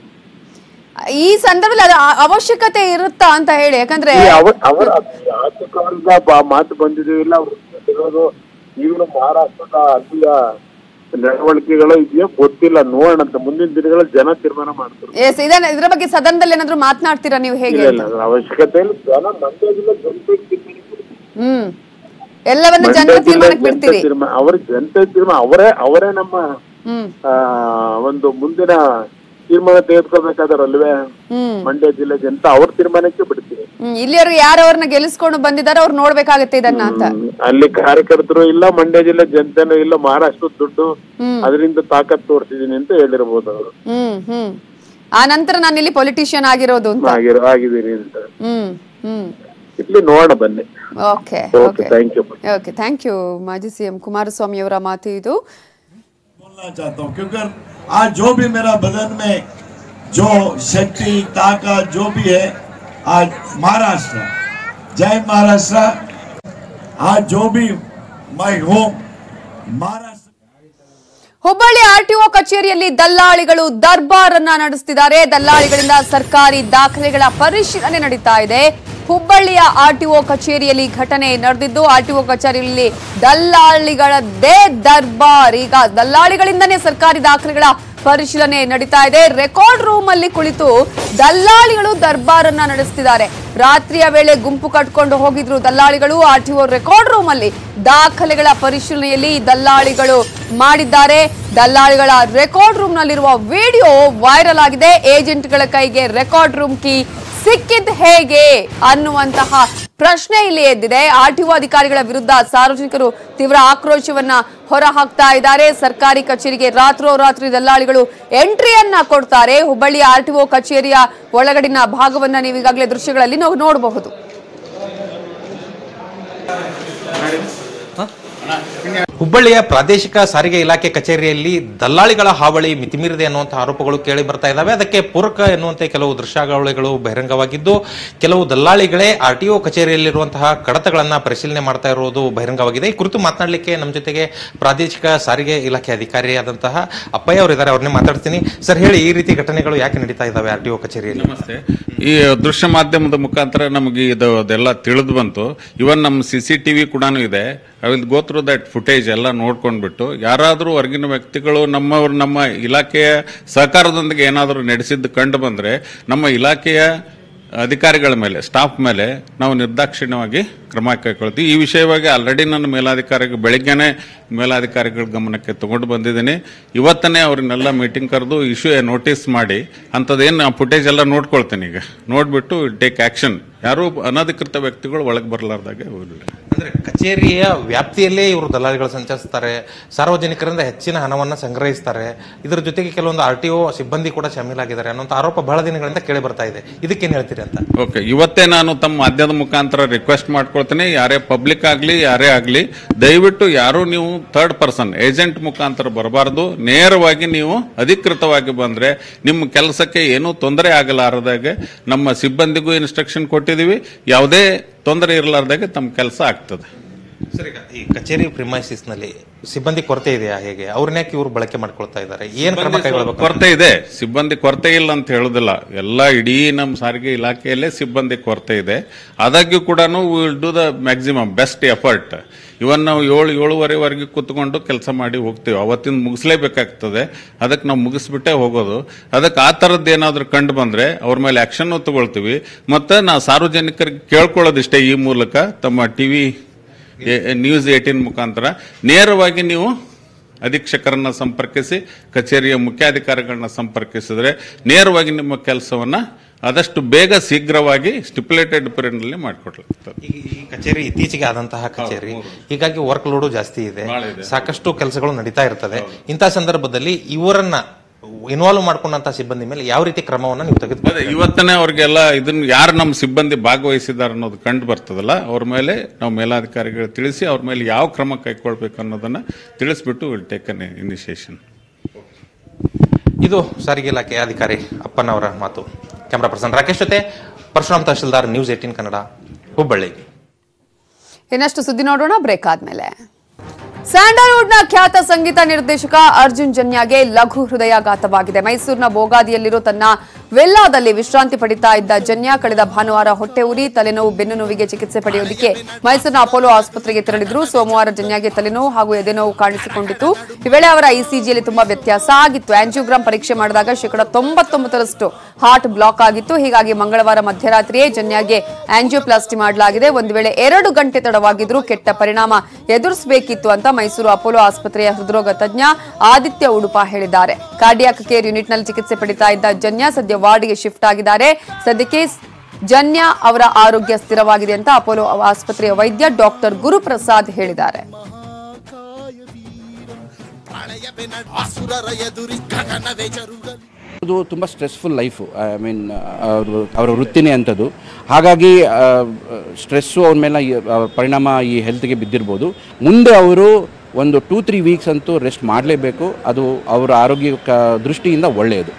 ಈ ಸಂದರ್ಭದಲ್ಲಿ ಅದು ಆ- ಅವಶ್ಯಕತೆ ಇರುತ್ತಾ ಅಂತ ಹೇಳಿ ಯಾಕಂದ್ರೆ ಈ ಅವ ಅವರ ಯಾತಕವರಿಂದ ಬ- ಮಾತು ಬಂದಿದೆಯೋ ಇಲ್ಲ ಅವ್ರು ಇರೋದು ಈಗಲೂ ಮಹಾರಾಷ್ಟ್ರದ ಅಲ್ಲಿಯ ನಡವಳಿಕೆಗಳು ಇದೆಯೋ ಗೊತ್ತಿಲ್ಲ ನೋಡೋಣ ಅಂತ ಮುಂದಿನ ದಿನಗಳಲ್ಲಿ ಜನ ತೀರ್ಮಾನ ಮಾಡ್ತಾರೆ ಎಸ್ ಇದನ್ನ ಇದ್ರ ಬಗ್ಗೆ ಸದನದಲ್ಲಿ ಏನಾದ್ರು ಮಾತನಾಡ್ತೀರಾ ನೀವು ಹೇಗೆ ಇಲ್ಲ ಇಲ್ಲ ಅದ್ರ ಅವಶ್ಯಕತೆ ಇಲ್ಲ ಜನ ಮಂಡ್ಯ ಜಿಲ್ಲೆ ಜನತೆ ತೀರ್ಮಾನ ಕೊಡ್ತಾರೆ. ಹ್ಮ್ ಎಲ್ಲವನ್ನ ಮಂಡ್ಯ ಜನರ ಜಿಲ್ಲೆ ತೀರ್ಮಾನಕ್ಕೆ ಜನತೆ ಬಿಡ್ತೀರಿ ತೀರ್ಮಾನ ಅವರ ಜನತೆ ತೀರ್ಮಾನ ಅವರೇ ಅವರೇ ನಮ್ಮ ಹ್ಮ್ ಆ, ಒಂದು ಮುಂದಿನ ತೀರ್ಮಾನ ತೆಗೆದುಕೋಬೇಕಾದರಲ್ವೇ ಹ್ಮ್ ಮಂಡ್ಯ ಜಿಲ್ಲೆ ಜನತೆ ಅವ್ರ ತೀರ್ಮಾನಕ್ಕೆ ಬಿಡ್ತೀವಿ ಹ್ಮ್ ಇಲ್ಲಿವರೆಗೂ ಯಾರು ಅವ್ರನ್ನ ಗೆಲ್ಲಿಸ್ಕೊಂಡು ಬಂದಿದ್ದಾರೆ ಅವ್ರು ನೋಡ್ಬೇಕಾಗತ್ತೆ ಇದನ್ನ ಅಂತ ಹ್ಮ್. ಅಲ್ಲಿ ಕಾರ್ಯಕರ್ತರು ಇಲ್ಲ ಮಂಡ್ಯ ಜಿಲ್ಲೆ ಜನತೆನೂ ಇಲ್ಲ ಮಹಾರಾಷ್ಟ್ರದ ದುಡ್ಡು ಹ್ಮ್. ಅದರಿಂದ ತಾಕತ್ ತೋರಿಸಿದೀನಿ ಅಂತ ಹೇಳಿರ್ಬೋದು ಅವರು ಹ್ಮ್ ಹ್ಮ್ ಆ ನಂತರ ನಾನು ಇಲ್ಲಿ ಪೊಲಿಟಿಷಿಯನ್ ಆಗಿರೋದು ಅಂತ ಆಗಿರೋ ಆಗಿದ್ದೀನಿ ಅಂತ ಹ್ಮ್ ಹ್ಮ್ ಇಲ್ಲಿ ನೋಡೋಣ ಬನ್ನಿ okay okay okay thank you okay thank you ಮಾಜಿ ಸಿಎಂ ಕುಮಾರಸ್ವಾಮಿ ಅವರ ಮಾತು ಇದು बोलना चाहता हूँ क्योंकि आज जो भी मेरा बदन में जो शक्ति ताकत जो भी है आज महाराष्ट्र जय महाराष्ट्र आज जो भी मैं हूँ महाराष्ट्र ಹುಬ್ಬಳ್ಳಿ ಆರ್ಟಿಒ ಕಚೇರಿಯಲ್ಲಿ ದಲ್ಲಾಳಿಗಳು ದರ್ಬಾರ್ ಅನ್ನ ನಡೆಸುತ್ತಿದ್ದಾರೆ ದಲ್ಲಾಳಿಗಳಿಂದ ಸರ್ಕಾರಿ ದಾಖಲೆಗಳ ಪರಿಶೀಲನೆ ನಡೀತಾ ಇದೆ ಹುಬ್ಬಳ್ಳಿಯ ಆರ್ಟಿಒ ಕಚೇರಿಯಲ್ಲಿ ಘಟನೆ ನಡೆದಿದ್ದು ಆರ್ಟಿಒ ಕಚೇರಿಯಲ್ಲಿ ದಲ್ಲಾಳಿಗಳದ್ದೇ ದರ್ಬಾರ್ ಈಗ ದಲ್ಲಾಳಿಗಳಿಂದನೇ ಸರ್ಕಾರಿ ದಾಖಲೆಗಳ ಪರಿಶೀಲನೆ ನಡೀತಾ ಇದೆ ರೆಕಾರ್ಡ್ ರೂಮ್ ಅಲ್ಲಿ ಕುಳಿತು ದಲ್ಲಾಳಿಗಳು ದರ್ಬಾರ್ ಅನ್ನ ನಡೆಸ್ತಿದ್ದಾರೆ ರಾತ್ರಿಯ ವೇಳೆ ಗುಂಪು ಕಟ್ಕೊಂಡು ಹೋಗಿದ್ರು ದಲ್ಲಾಳಿಗಳು ಆರ್ಟಿಒ ರೆಕಾರ್ಡ್ ರೂಮ್ ಅಲ್ಲಿ ದಾಖಲೆಗಳ ಪರಿಶೀಲನೆಯಲ್ಲಿ ದಲ್ಲಾಳಿಗಳು ಮಾಡಿದ್ದಾರೆ ದಲ್ಲಾಳಿಗಳ ರೆಕಾರ್ಡ್ ರೂಮ್ ನಲ್ಲಿರುವ ವಿಡಿಯೋ ವೈರಲ್ ಆಗಿದೆ ಏಜೆಂಟ್ಗಳ ಕೈಗೆ ರೆಕಾರ್ಡ್ ರೂಮ್ ಕೀ ಸಿಕ್ಕಿದ್ ಹೇಗೆ ಅನ್ನುವಂತಹ ಪ್ರಶ್ನೆ ಇಲ್ಲಿ ಎದ್ದಿದೆ ಆರ್ಟಿಒ ಅಧಿಕಾರಿಗಳ ವಿರುದ್ಧ ಸಾರ್ವಜನಿಕರು ತೀವ್ರ ಆಕ್ರೋಶವನ್ನ ಹೊರ ಹಾಕ್ತಾ ಇದ್ದಾರೆ ಸರ್ಕಾರಿ ಕಚೇರಿಗೆ ರಾತ್ರೋರಾತ್ರಿ ದಲ್ಲಾಳಿಗಳು ಎಂಟ್ರಿಯನ್ನ ಕೊಡ್ತಾರೆ ಹುಬ್ಬಳ್ಳಿ ಆರ್ಟಿಒ ಕಚೇರಿಯ ಒಳಗಡಿನ ಭಾಗವನ್ನ ನೀವು ಈಗಾಗಲೇ ದೃಶ್ಯಗಳಲ್ಲಿ ನಾವು ನೋಡಬಹುದು ಹುಬ್ಬಳ್ಳಿಯ ಪ್ರಾದೇಶಿಕ ಸಾರಿಗೆ ಇಲಾಖೆ ಕಚೇರಿಯಲ್ಲಿ ದಲ್ಲಾಳಿಗಳ ಹಾವಳಿ ಮಿತಿಮೀರಿದೆ ಅನ್ನುವಂತಹ ಆರೋಪಗಳು ಕೇಳಿ ಬರ್ತಾ ಇದ್ದಾವೆ ಅದಕ್ಕೆ ಪೂರಕ ಎನ್ನುವಂತೆ ಕೆಲವು ದೃಶ್ಯಾವಳಿಗಳು ಬಹಿರಂಗವಾಗಿದ್ದು ಕೆಲವು ದಲ್ಲಾಳಿಗಳೇ ಆರ್ಟಿಒ ಕಚೇರಿಯಲ್ಲಿರುವಂತಹ ಕಡತಗಳನ್ನ ಪರಿಶೀಲನೆ ಮಾಡ್ತಾ ಇರುವುದು ಬಹಿರಂಗವಾಗಿದೆ ಈ ಕುರಿತು ಮಾತನಾಡಲಿಕ್ಕೆ ನಮ್ಮ ಜೊತೆಗೆ ಪ್ರಾದೇಶಿಕ ಸಾರಿಗೆ ಇಲಾಖೆ ಅಧಿಕಾರಿಯಾದಂತಹ ಅಪ್ಪಯ್ಯ ಅವರು ಇದ್ದಾರೆ ಅವ್ರನ್ನೇ ಮಾತಾಡ್ತೀನಿ ಸರ್ ಹೇಳಿ ಈ ರೀತಿ ಘಟನೆಗಳು ಯಾಕೆ ನಡೀತಾ ಇದ್ದಾವೆ ಆರ್ಟಿಒ ಕಚೇರಿಯಲ್ಲಿ ನಮಸ್ತೆ ಈ ದೃಶ್ಯ ಮಾಧ್ಯಮದ ಮುಖಾಂತರ ನಮಗೆ ಇದು ಅದೆಲ್ಲ ತಿಳಿದು ಬಂತು ಇವನ್ ನಮ್ಮ ಸಿ ಸಿ ಟಿವಿ ಕೂಡ ಇದೆ I will go through that footage ಎಲ್ಲ ನೋಡ್ಕೊಂಡ್ಬಿಟ್ಟು ಯಾರಾದರೂ ಹೊರಗಿನ ವ್ಯಕ್ತಿಗಳು ನಮ್ಮವ್ರು ನಮ್ಮ ಇಲಾಖೆಯ ಸಹಕಾರದೊಂದಿಗೆ ಏನಾದರೂ ನಡೆಸಿದ್ದು ಕಂಡು ಬಂದ್ರೆ ನಮ್ಮ ಇಲಾಖೆಯ ಅಧಿಕಾರಿಗಳ ಮೇಲೆ ಸ್ಟಾಫ್ ಮೇಲೆ ನಾವು ನಿರ್ದಾಕ್ಷಿಣ್ಯವಾಗಿ ಕ್ರಮ ಕೈಗೊಳ್ತೀವಿ ಈ ವಿಷಯವಾಗಿ ಆಲ್ರೆಡಿ ನನ್ನ ಮೇಲಾಧಿಕಾರಿಗೆ ಬೆಳಿಗ್ಗೆನೆ ಮೇಲಾಧಿಕಾರಿಗಳ ಗಮನಕ್ಕೆ ತಗೊಂಡು ಬಂದಿದ್ದೀನಿ ಇವತ್ತನೇ ಅವ್ರನ್ನೆಲ್ಲ ಮೀಟಿಂಗ್ ಕರೆದು ಇಶ್ಯೂ ನೋಟಿಸ್ ಮಾಡಿ ಅಂಥದ್ದೇನು ಫುಟೇಜ್ ಎಲ್ಲ ನೋಡ್ಕೊಳ್ತೀನಿ ಈಗ ನೋಡ್ಬಿಟ್ಟು ಟೇಕ್ ಆಕ್ಷನ್ ಯಾರು ಅನಧಿಕೃತ ವ್ಯಕ್ತಿಗಳು ಒಳಗೆ ಬರಲಾರ್ದಾಗೆ ಹೋಗಲಿ ಅಂದ್ರೆ ಕಚೇರಿಯ ವ್ಯಾಪ್ತಿಯಲ್ಲೇ ಇವರು ದಲ್ಲಾಳಿಗಳು ಸಂಚರಿಸ್ತಾರೆ ಸಾರ್ವಜನಿಕರಿಂದ ಹೆಚ್ಚಿನ ಹಣವನ್ನ ಸಂಗ್ರಹಿಸ್ತಾರೆ ಇದರ ಜೊತೆಗೆ ಕೆಲವೊಂದು ಆರ್ ಟಿ ಒ ಸಿಬ್ಬಂದಿ ಕೂಡ ಶಾಮೀಲಾಗಿದ್ದಾರೆ ಅನ್ನೋ ಆರೋಪ ಬಹಳ ದಿನಗಳಿಂದ ಕೇಳಿ ಬರ್ತಾ ಇದೆ ಇದಕ್ಕೇನ್ ಹೇಳ್ತೀರಿ ಅಂತ ಓಕೆ ಇವತ್ತೇ ನಾನು ತಮ್ಮ ಮಾಧ್ಯಮದ ಮುಖಾಂತರ ರಿಕ್ವೆಸ್ಟ್ ಮಾಡ್ಕೊಳ್ತೀನಿ ಯಾರೇ ಪಬ್ಲಿಕ್ ಆಗಲಿ ಯಾರೇ ಆಗಲಿ ದಯವಿಟ್ಟು ಯಾರು ನೀವು ಥರ್ಡ್ ಪರ್ಸನ್ ಏಜೆಂಟ್ ಮುಖಾಂತರ ಬರಬಾರ್ದು ನೇರವಾಗಿ ನೀವು ಅಧಿಕೃತವಾಗಿ ಬಂದ್ರೆ ನಿಮ್ಮ ಕೆಲಸಕ್ಕೆ ಏನೂ ತೊಂದರೆ ಆಗಲಾರದಾಗೆ ನಮ್ಮ ಸಿಬ್ಬಂದಿಗೂ ಇನ್ಸ್ಟ್ರಕ್ಷನ್ ಕೊಟ್ಟಿದ್ದೀವಿ ಯಾವುದೇ ತೊಂದರೆ ಇರಲಾರ್ದಾಗೆ ತಮ್ಮ ಕೆಲಸ ಆಗ್ತದೆ ಸರ್ ಈಗ ಈ ಕಚೇರಿ ಪ್ರಿಮೈಸಿಸ್ ನಲ್ಲಿ ಸಿಬ್ಬಂದಿ ಕೊರತೆ ಇದೆಯಾ ಹೇಗೆ ಅವ್ರನ್ನ ಯಾಕೆ ಇವರು ಬಳಕೆ ಮಾಡ್ಕೊಳ್ತಾ ಇದ್ದಾರೆ ಏನ್ ಕ್ರಮ ಕೈಗೊಳ್ಳಬೇಕು ಕೊರತೆ ಇದೆ ಸಿಬ್ಬಂದಿ ಕೊರತೆ ಇಲ್ಲ ಅಂತ ಹೇಳುದಿಲ್ಲ ಎಲ್ಲ ಇಡೀ ನಮ್ಮ ಸಾರಿಗೆ ಇಲಾಖೆಯಲ್ಲೇ ಸಿಬ್ಬಂದಿ ಕೊರತೆ ಇದೆ ಆದಾಗ್ಯೂ ಕೂಡ will do the maximum best effort even ನಾವು ಏಳು ಏಳುವರೆವರೆಗೆ ಕೂತ್ಕೊಂಡು ಕೆಲಸ ಮಾಡಿ ಹೋಗ್ತೀವಿ ಅವತ್ತಿನ ಮುಗಿಸ್ಲೇಬೇಕಾಗ್ತದೆ ಅದಕ್ಕೆ ನಾವು ಮುಗಿಸ್ಬಿಟ್ಟೆ ಹೋಗೋದು ಅದಕ್ಕೆ ಆ ಥರದ್ದು ಏನಾದರೂ ಕಂಡು ಬಂದ್ರೆ ಅವ್ರ ಮೇಲೆ ಆಕ್ಷನ್ ತಗೊಳ್ತೀವಿ ಮತ್ತೆ ನಾವು ಸಾರ್ವಜನಿಕರಿಗೆ ಕೇಳ್ಕೊಳ್ಳೋದಿಷ್ಟೇ ಈ ಮೂಲಕ ತಮ್ಮ ಟಿವಿ ನ್ಯೂಸ್ ಏಟೀನ್ ಮುಖಾಂತರ ನೇರವಾಗಿ ನೀವು ಅಧೀಕ್ಷಕರನ್ನ ಸಂಪರ್ಕಿಸಿ ಕಚೇರಿಯ ಮುಖ್ಯಾಧಿಕಾರಿಗಳನ್ನ ಸಂಪರ್ಕಿಸಿದ್ರೆ ನೇರವಾಗಿ ನಿಮ್ಮ ಕೆಲಸವನ್ನ ಆದಷ್ಟು ಬೇಗ ಶೀಘ್ರವಾಗಿ ಸ್ಟಿಪ್ಯುಲೇಟೆಡ್ ಪೀರಿಯಡ್ನಲ್ಲಿ ಮಾಡಿಕೊಡ್ಲಾಗ್ತದೆ ಈ ಈ ಕಚೇರಿ ಇತ್ತೀಚೆಗೆ ಆದಂತಹ ಕಚೇರಿ ಹೀಗಾಗಿ ವರ್ಕ್ ಲೋಡು ಜಾಸ್ತಿ ಇದೆ ಬಹಳ ಇದೆ. ಸಾಕಷ್ಟು ಕೆಲಸಗಳು ನಡೀತಾ ಇರ್ತದೆ ಇಂತಹ ಸಂದರ್ಭದಲ್ಲಿ ಇವರನ್ನ ಇನ್ವಾಲ್ವ್ ಮಾಡ್ಕೊಂಡಂತ ಸಿಬ್ಬಂದಿ ಮೇಲೆ ಯಾವ ರೀತಿ ಕ್ರಮವನ್ನ ನೀವು ಅದೇ ತೆಗೆದುಕೊಳ್ಳಿ ಇವತ್ತನೇ ಅವ್ರಿಗೆಲ್ಲ ಇದನ್ನ ಯಾರು ನಮ್ಮ ಸಿಬ್ಬಂದಿ ಭಾಗವಹಿಸಿದ್ದಾರೆ ಅನ್ನೋದು ಕಂಡು ಬರ್ತದಲ್ಲ ಅವ್ರ ಮೇಲೆ ನಾವು ಮೇಲಾಧಿಕಾರಿಗಳು ತಿಳಿಸಿ ಅವ್ರ ಮೇಲೆ ಯಾವ ಕ್ರಮ ಕೈಗೊಳ್ಬೇಕು ಅನ್ನೋದನ್ನ ತಿಳಿಸ್ಬಿಟ್ಟು ವಿಲ್ ಟೇಕ್ ಅನ್ ಇನಿಷಿಯೇಷನ್ ಇದು ಸಾರಿಗೆ ಇಲಾಖೆ ಅಧಿಕಾರಿ ಅಪ್ಪನವರ ಮಾತು ಕ್ಯಾಮ್ರಾ ಪರ್ಸನ್ ರಾಕೇಶ್ ಜೊತೆ ಪರಶುರಾಮ್ ತಹಶೀಲ್ದಾರ್ ನ್ಯೂಸ್ ಏಟೀನ್ ಕನ್ನಡ ಹುಬ್ಬಳ್ಳಿ ಇನ್ನಷ್ಟು ಸುದ್ದಿ ನೋಡೋಣ ಬ್ರೇಕ್ ಆದ್ಮೇಲೆ ಸ್ಯಾಂಡಲ್ವುಡ್ನ ಖ್ಯಾತ ಸಂಗೀತ ನಿರ್ದೇಶಕ ಅರ್ಜುನ್ ಜನ್ಯಾಗೆ ಲಘು ಹೃದಯಾಘಾತವಾಗಿದೆ ಮೈಸೂರಿನ ಬೋಗಾದಿಯಲ್ಲಿರೋ ತನ್ನ ವೆಲ್ಲಾದಲ್ಲಿ ವಿಶ್ರಾಂತಿ ಪಡಿತಾ ಇದ್ದ ಜನ್ಯ ಕಳೆದ ಭಾನುವಾರ ಹೊಟ್ಟೆ ಉರಿ ತಲೆನೋವು ಬೆನ್ನು ನೋವಿಗೆ ಚಿಕಿತ್ಸೆ ಪಡೆಯೋದಕ್ಕೆ ಮೈಸೂರಿನ ಅಪೋಲೋ ಆಸ್ಪತ್ರೆಗೆ ತೆರಳಿದ್ರು ಸೋಮವಾರ ಜನ್ಯಾಗೆ ತಲೆನೋವು ಹಾಗೂ ಎದೆನೋವು ಕಾಣಿಸಿಕೊಂಡಿತ್ತು ಈ ವೇಳೆ ಅವರ ಇಸಿಜಿಯಲ್ಲಿ ತುಂಬಾ ವ್ಯತ್ಯಾಸ ಆಗಿತ್ತು ಆಂಜಿಯೋಗ್ರಾಮ್ ಪರೀಕ್ಷೆ ಮಾಡಿದಾಗ ಶೇಕಡ ತೊಂಬತ್ತೊಂಬತ್ತರಷ್ಟು ಹಾರ್ಟ್ ಬ್ಲಾಕ್ ಆಗಿತ್ತು ಹೀಗಾಗಿ ಮಂಗಳವಾರ ಮಧ್ಯರಾತ್ರಿಯೇ ಜನ್ಯಾಗೆ ಆಂಜಿಯೋಪ್ಲಾಸ್ಟಿ ಮಾಡಲಾಗಿದೆ ಒಂದು ವೇಳೆ ಎರಡು ಗಂಟೆ ತಡವಾಗಿದ್ರೂ ಕೆಟ್ಟ ಪರಿಣಾಮ ಎದುರಿಸಬೇಕಿತ್ತು ಅಂತ ಮೈಸೂರು ಅಪೋಲೋ ಆಸ್ಪತ್ರೆಯ ಹೃದ್ರೋಗ ತಜ್ಞ ಆದಿತ್ಯ ಉಡುಪ ಹೇಳಿದ್ದಾರೆ ಕಾರ್ಡಿಯಾಕ್ ಕೇರ್ ಯೂನಿಟ್ನಲ್ಲಿ ಚಿಕಿತ್ಸೆ ಪಡಿತಾ ಇದ್ದ ಜನ್ಯ ಸದ್ಯ ವಾರ್ಡ್ಗೆ ಶಿಫ್ಟ್ ಆಗಿದ್ದಾರೆ ಸದ್ಯಕ್ಕೆ ಜನ್ಯ ಅವರ ಆರೋಗ್ಯ ಸ್ಥಿರವಾಗಿದೆ ಅಂತ ಅಪೋಲೋ ಆಸ್ಪತ್ರೆಯ ವೈದ್ಯ ಡಾಕ್ಟರ್ ಗುರುಪ್ರಸಾದ್ ಹೇಳಿದ್ದಾರೆ ಅದು ತುಂಬ ಸ್ಟ್ರೆಸ್ಫುಲ್ ಲೈಫು ಐ ಮೀನ್ ಅವರು ಅವರ ವೃತ್ತಿನೇ ಅಂಥದ್ದು ಹಾಗಾಗಿ ಸ್ಟ್ರೆಸ್ಸು ಅವ್ರ ಮೇಲೆ ಈ- ಅವ್ರ ಪರಿಣಾಮ ಈ ಹೆಲ್ತ್ಗೆ ಬಿದ್ದಿರ್ಬೋದು ಮುಂದೆ ಅವರು ಒಂದು ಟೂ ತ್ರೀ ವೀಕ್ಸ್ ಅಂತೂ ರೆಸ್ಟ್ ಮಾಡಲೇಬೇಕು ಅದು ಅವರ ಆರೋಗ್ಯ ಕ- ದೃಷ್ಟಿಯಿಂದ ಒಳ್ಳೆಯದು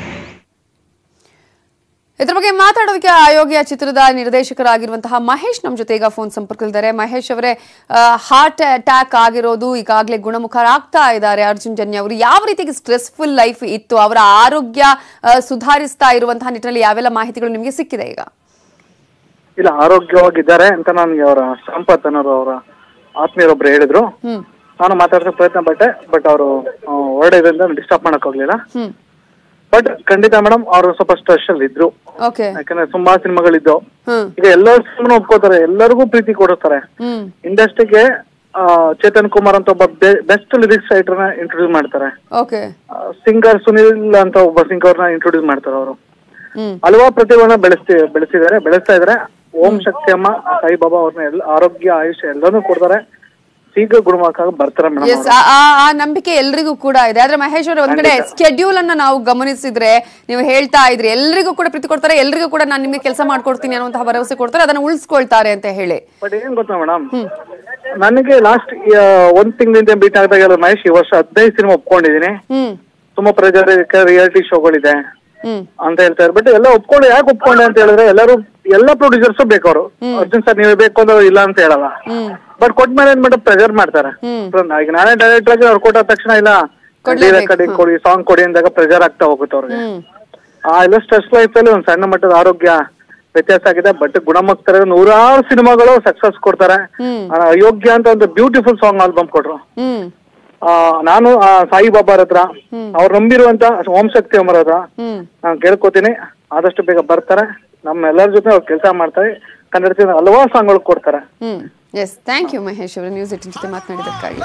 ಇದ್ರ ಬಗ್ಗೆ ಮಾತಾಡೋದಕ್ಕೆ ಅಯೋಗ್ಯ ಚಿತ್ರದ ನಿರ್ದೇಶಕರಾಗಿರುವಂತಹ ಮಹೇಶ್ ನಮ್ಮ ಜೊತೆ ಈಗ ಫೋನ್ ಸಂಪರ್ಕದಲ್ಲಿದ್ದಾರೆ ಮಹೇಶ್ ಅವರೇ ಹಾರ್ಟ್ ಅಟ್ಯಾಕ್ ಆಗಿರೋದು ಈಗಾಗಲೇ ಗುಣಮುಖರಾಗ್ತಾ ಇದ್ದಾರೆ ಅರ್ಜುನ್ ಜನ್ಯ ಅವರು ಯಾವ ರೀತಿಗೆ ಸ್ಟ್ರೆಸ್ಫುಲ್ ಲೈಫ್ ಇತ್ತು ಅವರ ಆರೋಗ್ಯ ಆ, ಸುಧಾರಿಸ್ತಾ ಇರುವಂತಹ ನಿಟ್ಟಿನಲ್ಲಿ ಯಾವೆಲ್ಲ ಮಾಹಿತಿಗಳು ನಿಮಗೆ ಸಿಕ್ಕಿದೆ ಈಗ ಇಲ್ಲ ಆರೋಗ್ಯವಾಗಿದ್ದಾರೆ ಅಂತ ನನಗೆ ಅವರ ಸಂಪತ್ ಅನ್ನೋರು ಅವರ ಆತ್ಮೀಯರೊಬ್ರು ಹೇಳಿದ್ರು ಹ್ಮ್ ನಾನು ಮಾತಾಡ್ಸಕ್ ಪ್ರಯತ್ನ ಪಟ್ಟೆ ಬಟ್ ಅವರು ಹೊರಡಿದ್ರಿಂದ ಡಿಸ್ಟರ್ಬ್ ಮಾಡಕ್ ಹೋಗ್ಲಿಲ್ಲ ಹ್ಮ್ ಬಟ್ ಖಂಡಿತ ಮೇಡಮ್ ಅವರು ಸ್ವಲ್ಪ ಸ್ಟ್ರೆಸ್ ಅಲ್ಲಿ ಇದ್ರು ಓಕೆ ಯಾಕಂದ್ರೆ ತುಂಬಾ ಸಿನಿಮಾಗಳಿದ್ದು ಹ್ಮ್ ಈಗ ಎಲ್ಲರೂ ಸಿನಿಮಾ ಒಪ್ಕೋತಾರೆ ಎಲ್ಲರಿಗೂ ಪ್ರೀತಿ ಕೊಡುತ್ತಾರೆ ಹ್ಮ್ ಇಂಡಸ್ಟ್ರಿಗೆ ಚೇತನ್ ಕುಮಾರ್ ಅಂತ ಒಬ್ಬ ಬೆಸ್ಟ್ ಲಿರಿಕ್ಸ್ ರೈಟರ್ನ ಇಂಟ್ರೊಡ್ಯೂಸ್ ಮಾಡ್ತಾರೆ ಓಕೆ ಸಿಂಗರ್ ಸುನಿಲ್ ಅಂತ ಒಬ್ಬ ಸಿಂಗರ್ನ ಇಂಟ್ರೊಡ್ಯೂಸ್ ಮಾಡ್ತಾರೆ ಅವರು ಹ್ಮ್ ಹಲವಾರು ಪ್ರತಿಭೆಗಳನ್ನ ಬೆಳೆಸ್ತಿ ಬೆಳೆಸಿದ್ದಾರೆ ಬೆಳೆಸ್ತಾ ಇದಾರೆ ಓಂ ಶಕ್ತಿ ಅಮ್ಮ ಸಾಯಿಬಾಬಾ ಅವ್ರನ್ನ ಎಲ್ಲ ಆರೋಗ್ಯ ಆಯುಷ್ಯ ಎಲ್ಲಾನು ಕೊಡ್ತಾರೆ ಶೀಘ್ರ ಗುಣಮುಖ ಬರ್ತಾರೆ ಎಸ್ ಮೇಡಮ್ ಆ ನಂಬಿಕೆ ಎಲ್ರಿಗೂ ಕೂಡ ಇದೆ ಆದ್ರೆ ಮಹೇಶ್ ಅವ್ರೆ ಒಂದ್ ಕಡೆ ಸ್ಕೆಡ್ಯೂಲ್ ಅನ್ನ ನಾವು ಗಮನಿಸಿದ್ರೆ ನೀವು ಹೇಳ್ತಾ ಇದ್ರಿ ಎಲ್ರಿಗೂ ಕೂಡ ಪ್ರೀತಿ ಕೊಡ್ತಾರೆ ಎಲ್ರಿಗೂ ಕೂಡ ನಾನು ನಿಮ್ಗೆ ಕೆಲಸ ಮಾಡ್ಕೊಡ್ತೀನಿ ಅನ್ನುವಂತಹ ಭರವಸೆ ಕೊಡ್ತಾರೆ ಅದನ್ನ ಉಳಿಸ್ಕೊಳ್ತಾರೆ ಅಂತ ಹೇಳಿ ಬಟ್ ಏನ್ ಗೊತ್ತಾ ಮೇಡಮ್ ನನಗೆ ಲಾಸ್ಟ್ ಒಂದ್ ತಿಂಗಳಿಂದ ಬೀಟ್ ಆಗ್ದಾಗ ಮಹೇಶ್ ಈ ವರ್ಷ ಹದಿನೈದು ಸಿನಿಮಾ ಒಪ್ಕೊಂಡಿದೀನಿ ಹ್ಮ್ ತುಂಬಾ ಪ್ರಜಾರ ರಿಯಾಲಿಟಿ ಶೋಗಳಿದೆ ಹ್ಮ್ ಅಂತ ಹೇಳ್ತಾ ಇದ್ದಾರೆ ಬಟ್ ಎಲ್ಲ ಒಪ್ಕೊಂಡು ಯಾಕೆ ಒಪ್ಕೊಂಡೆ ಅಂತ ಹೇಳಿದ್ರೆ ಎಲ್ಲರೂ ಎಲ್ಲ ಪ್ರೊಡ್ಯೂಸರ್ಸ್ ಬೇಕು ಅವರು ಅರ್ಜುನ್ ಸರ್ ನೀವೇ ಬೇಕು ಅಂದ್ರೆ ಇಲ್ಲ ಅಂತ ಹೇಳಲ್ಲ ಬಟ್ ಕೊಟ್ಮೇಲೆ ಏನ್ ಮಾಡ್ತಾರೆ ಪ್ರೆಷರ್ ಮಾಡ್ತಾರೆ ಈಗ ನಾನೇ ಡೈರೆಕ್ಟರ್ ಆಗಿ ಅವ್ರು ಕೊಟ್ಟ ತಕ್ಷಣ ಇಲ್ಲ ಕೊಡ್ಲೇಬೇಕು, ಕಡೆ ಕೊಡಿ ಸಾಂಗ್ ಕೊಡಿ ಅಂದಾಗ ಪ್ರೆಷರ್ ಆಗ್ತಾ ಹೋಗುತ್ತೆ ಅವ್ರಿಗೆ ಹ್ಮ್ ಆ ಎಲ್ಲ ಸ್ಟ್ರೆಸ್ ಲೈಫ್ ಅಲ್ಲಿ ಒಂದ್ ಸಣ್ಣ ಮಟ್ಟದ ಆರೋಗ್ಯ ವ್ಯತ್ಯಾಸ ಆಗಿದೆ ಬಟ್ ಗುಣಮುಖತಾರೆ ನೂರಾರು ಸಿನಿಮಾಗಳು ಸಕ್ಸಸ್ ಕೊಡ್ತಾರೆ ಆ, ಅಯೋಗ್ಯ ಅಂತ ಒಂದು ಬ್ಯೂಟಿಫುಲ್ ಸಾಂಗ್ ಆಲ್ಬಮ್ ಕೊಟ್ರು ಹ್ಮ್ ಆ, ನಾನು ಆ, ಸಾಯಿಬಾಬಾರ ಹತ್ರ ಅವ್ರು ನಂಬಿರುವಂತ ಓಂ ಶಕ್ತಿ ಅಮರ ಹತ್ರ ಹ್ಮ್ ನಾನು ಕೇಳ್ಕೊತೀನಿ ಆದಷ್ಟು ಬೇಗ ಬರ್ತಾರೆ ನಮ್ಮ ಎಲ್ಲರ ಜೊತೆ ಅವ್ರು ಕೆಲಸ ಮಾಡ್ತಾರೆ ಕನ್ನಡ ಹಲವಾರು ಸಾಂಗ್ಗಳು ಕೊಡ್ತಾರೆ hmm yes thank you Mahesh ಅವರು ನ್ಯೂಸ್ ಏಟಿನ್ ಜೊತೆ ಮಾತನಾಡಿದ್ದಕ್ಕಾಗಿ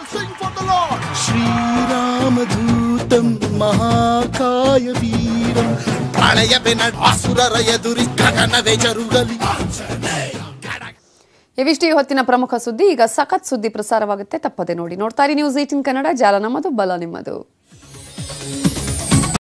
ಶ್ರೀರಾಮದೂತಂ ಮಹಾಕಾಯ ವೀರಂ ಪ್ರಳಯವೇ ಅಸುರರ ಎದುರಿ ಗಗನವೇ ಜರುಗಲಿ ಇವಿಷ್ಟು ಈ ಹೊತ್ತಿನ ಪ್ರಮುಖ ಸುದ್ದಿ ಈಗ ಸಖತ್ ಸುದ್ದಿ ಪ್ರಸಾರವಾಗುತ್ತೆ ತಪ್ಪದೆ ನೋಡಿ ನೋಡ್ತಾರೆ ನ್ಯೂಸ್ ಏಟಿನ್ ಕನ್ನಡ ಜಾಲ ನಮ್ಮದು ಬಲ ನಿಮ್ಮದು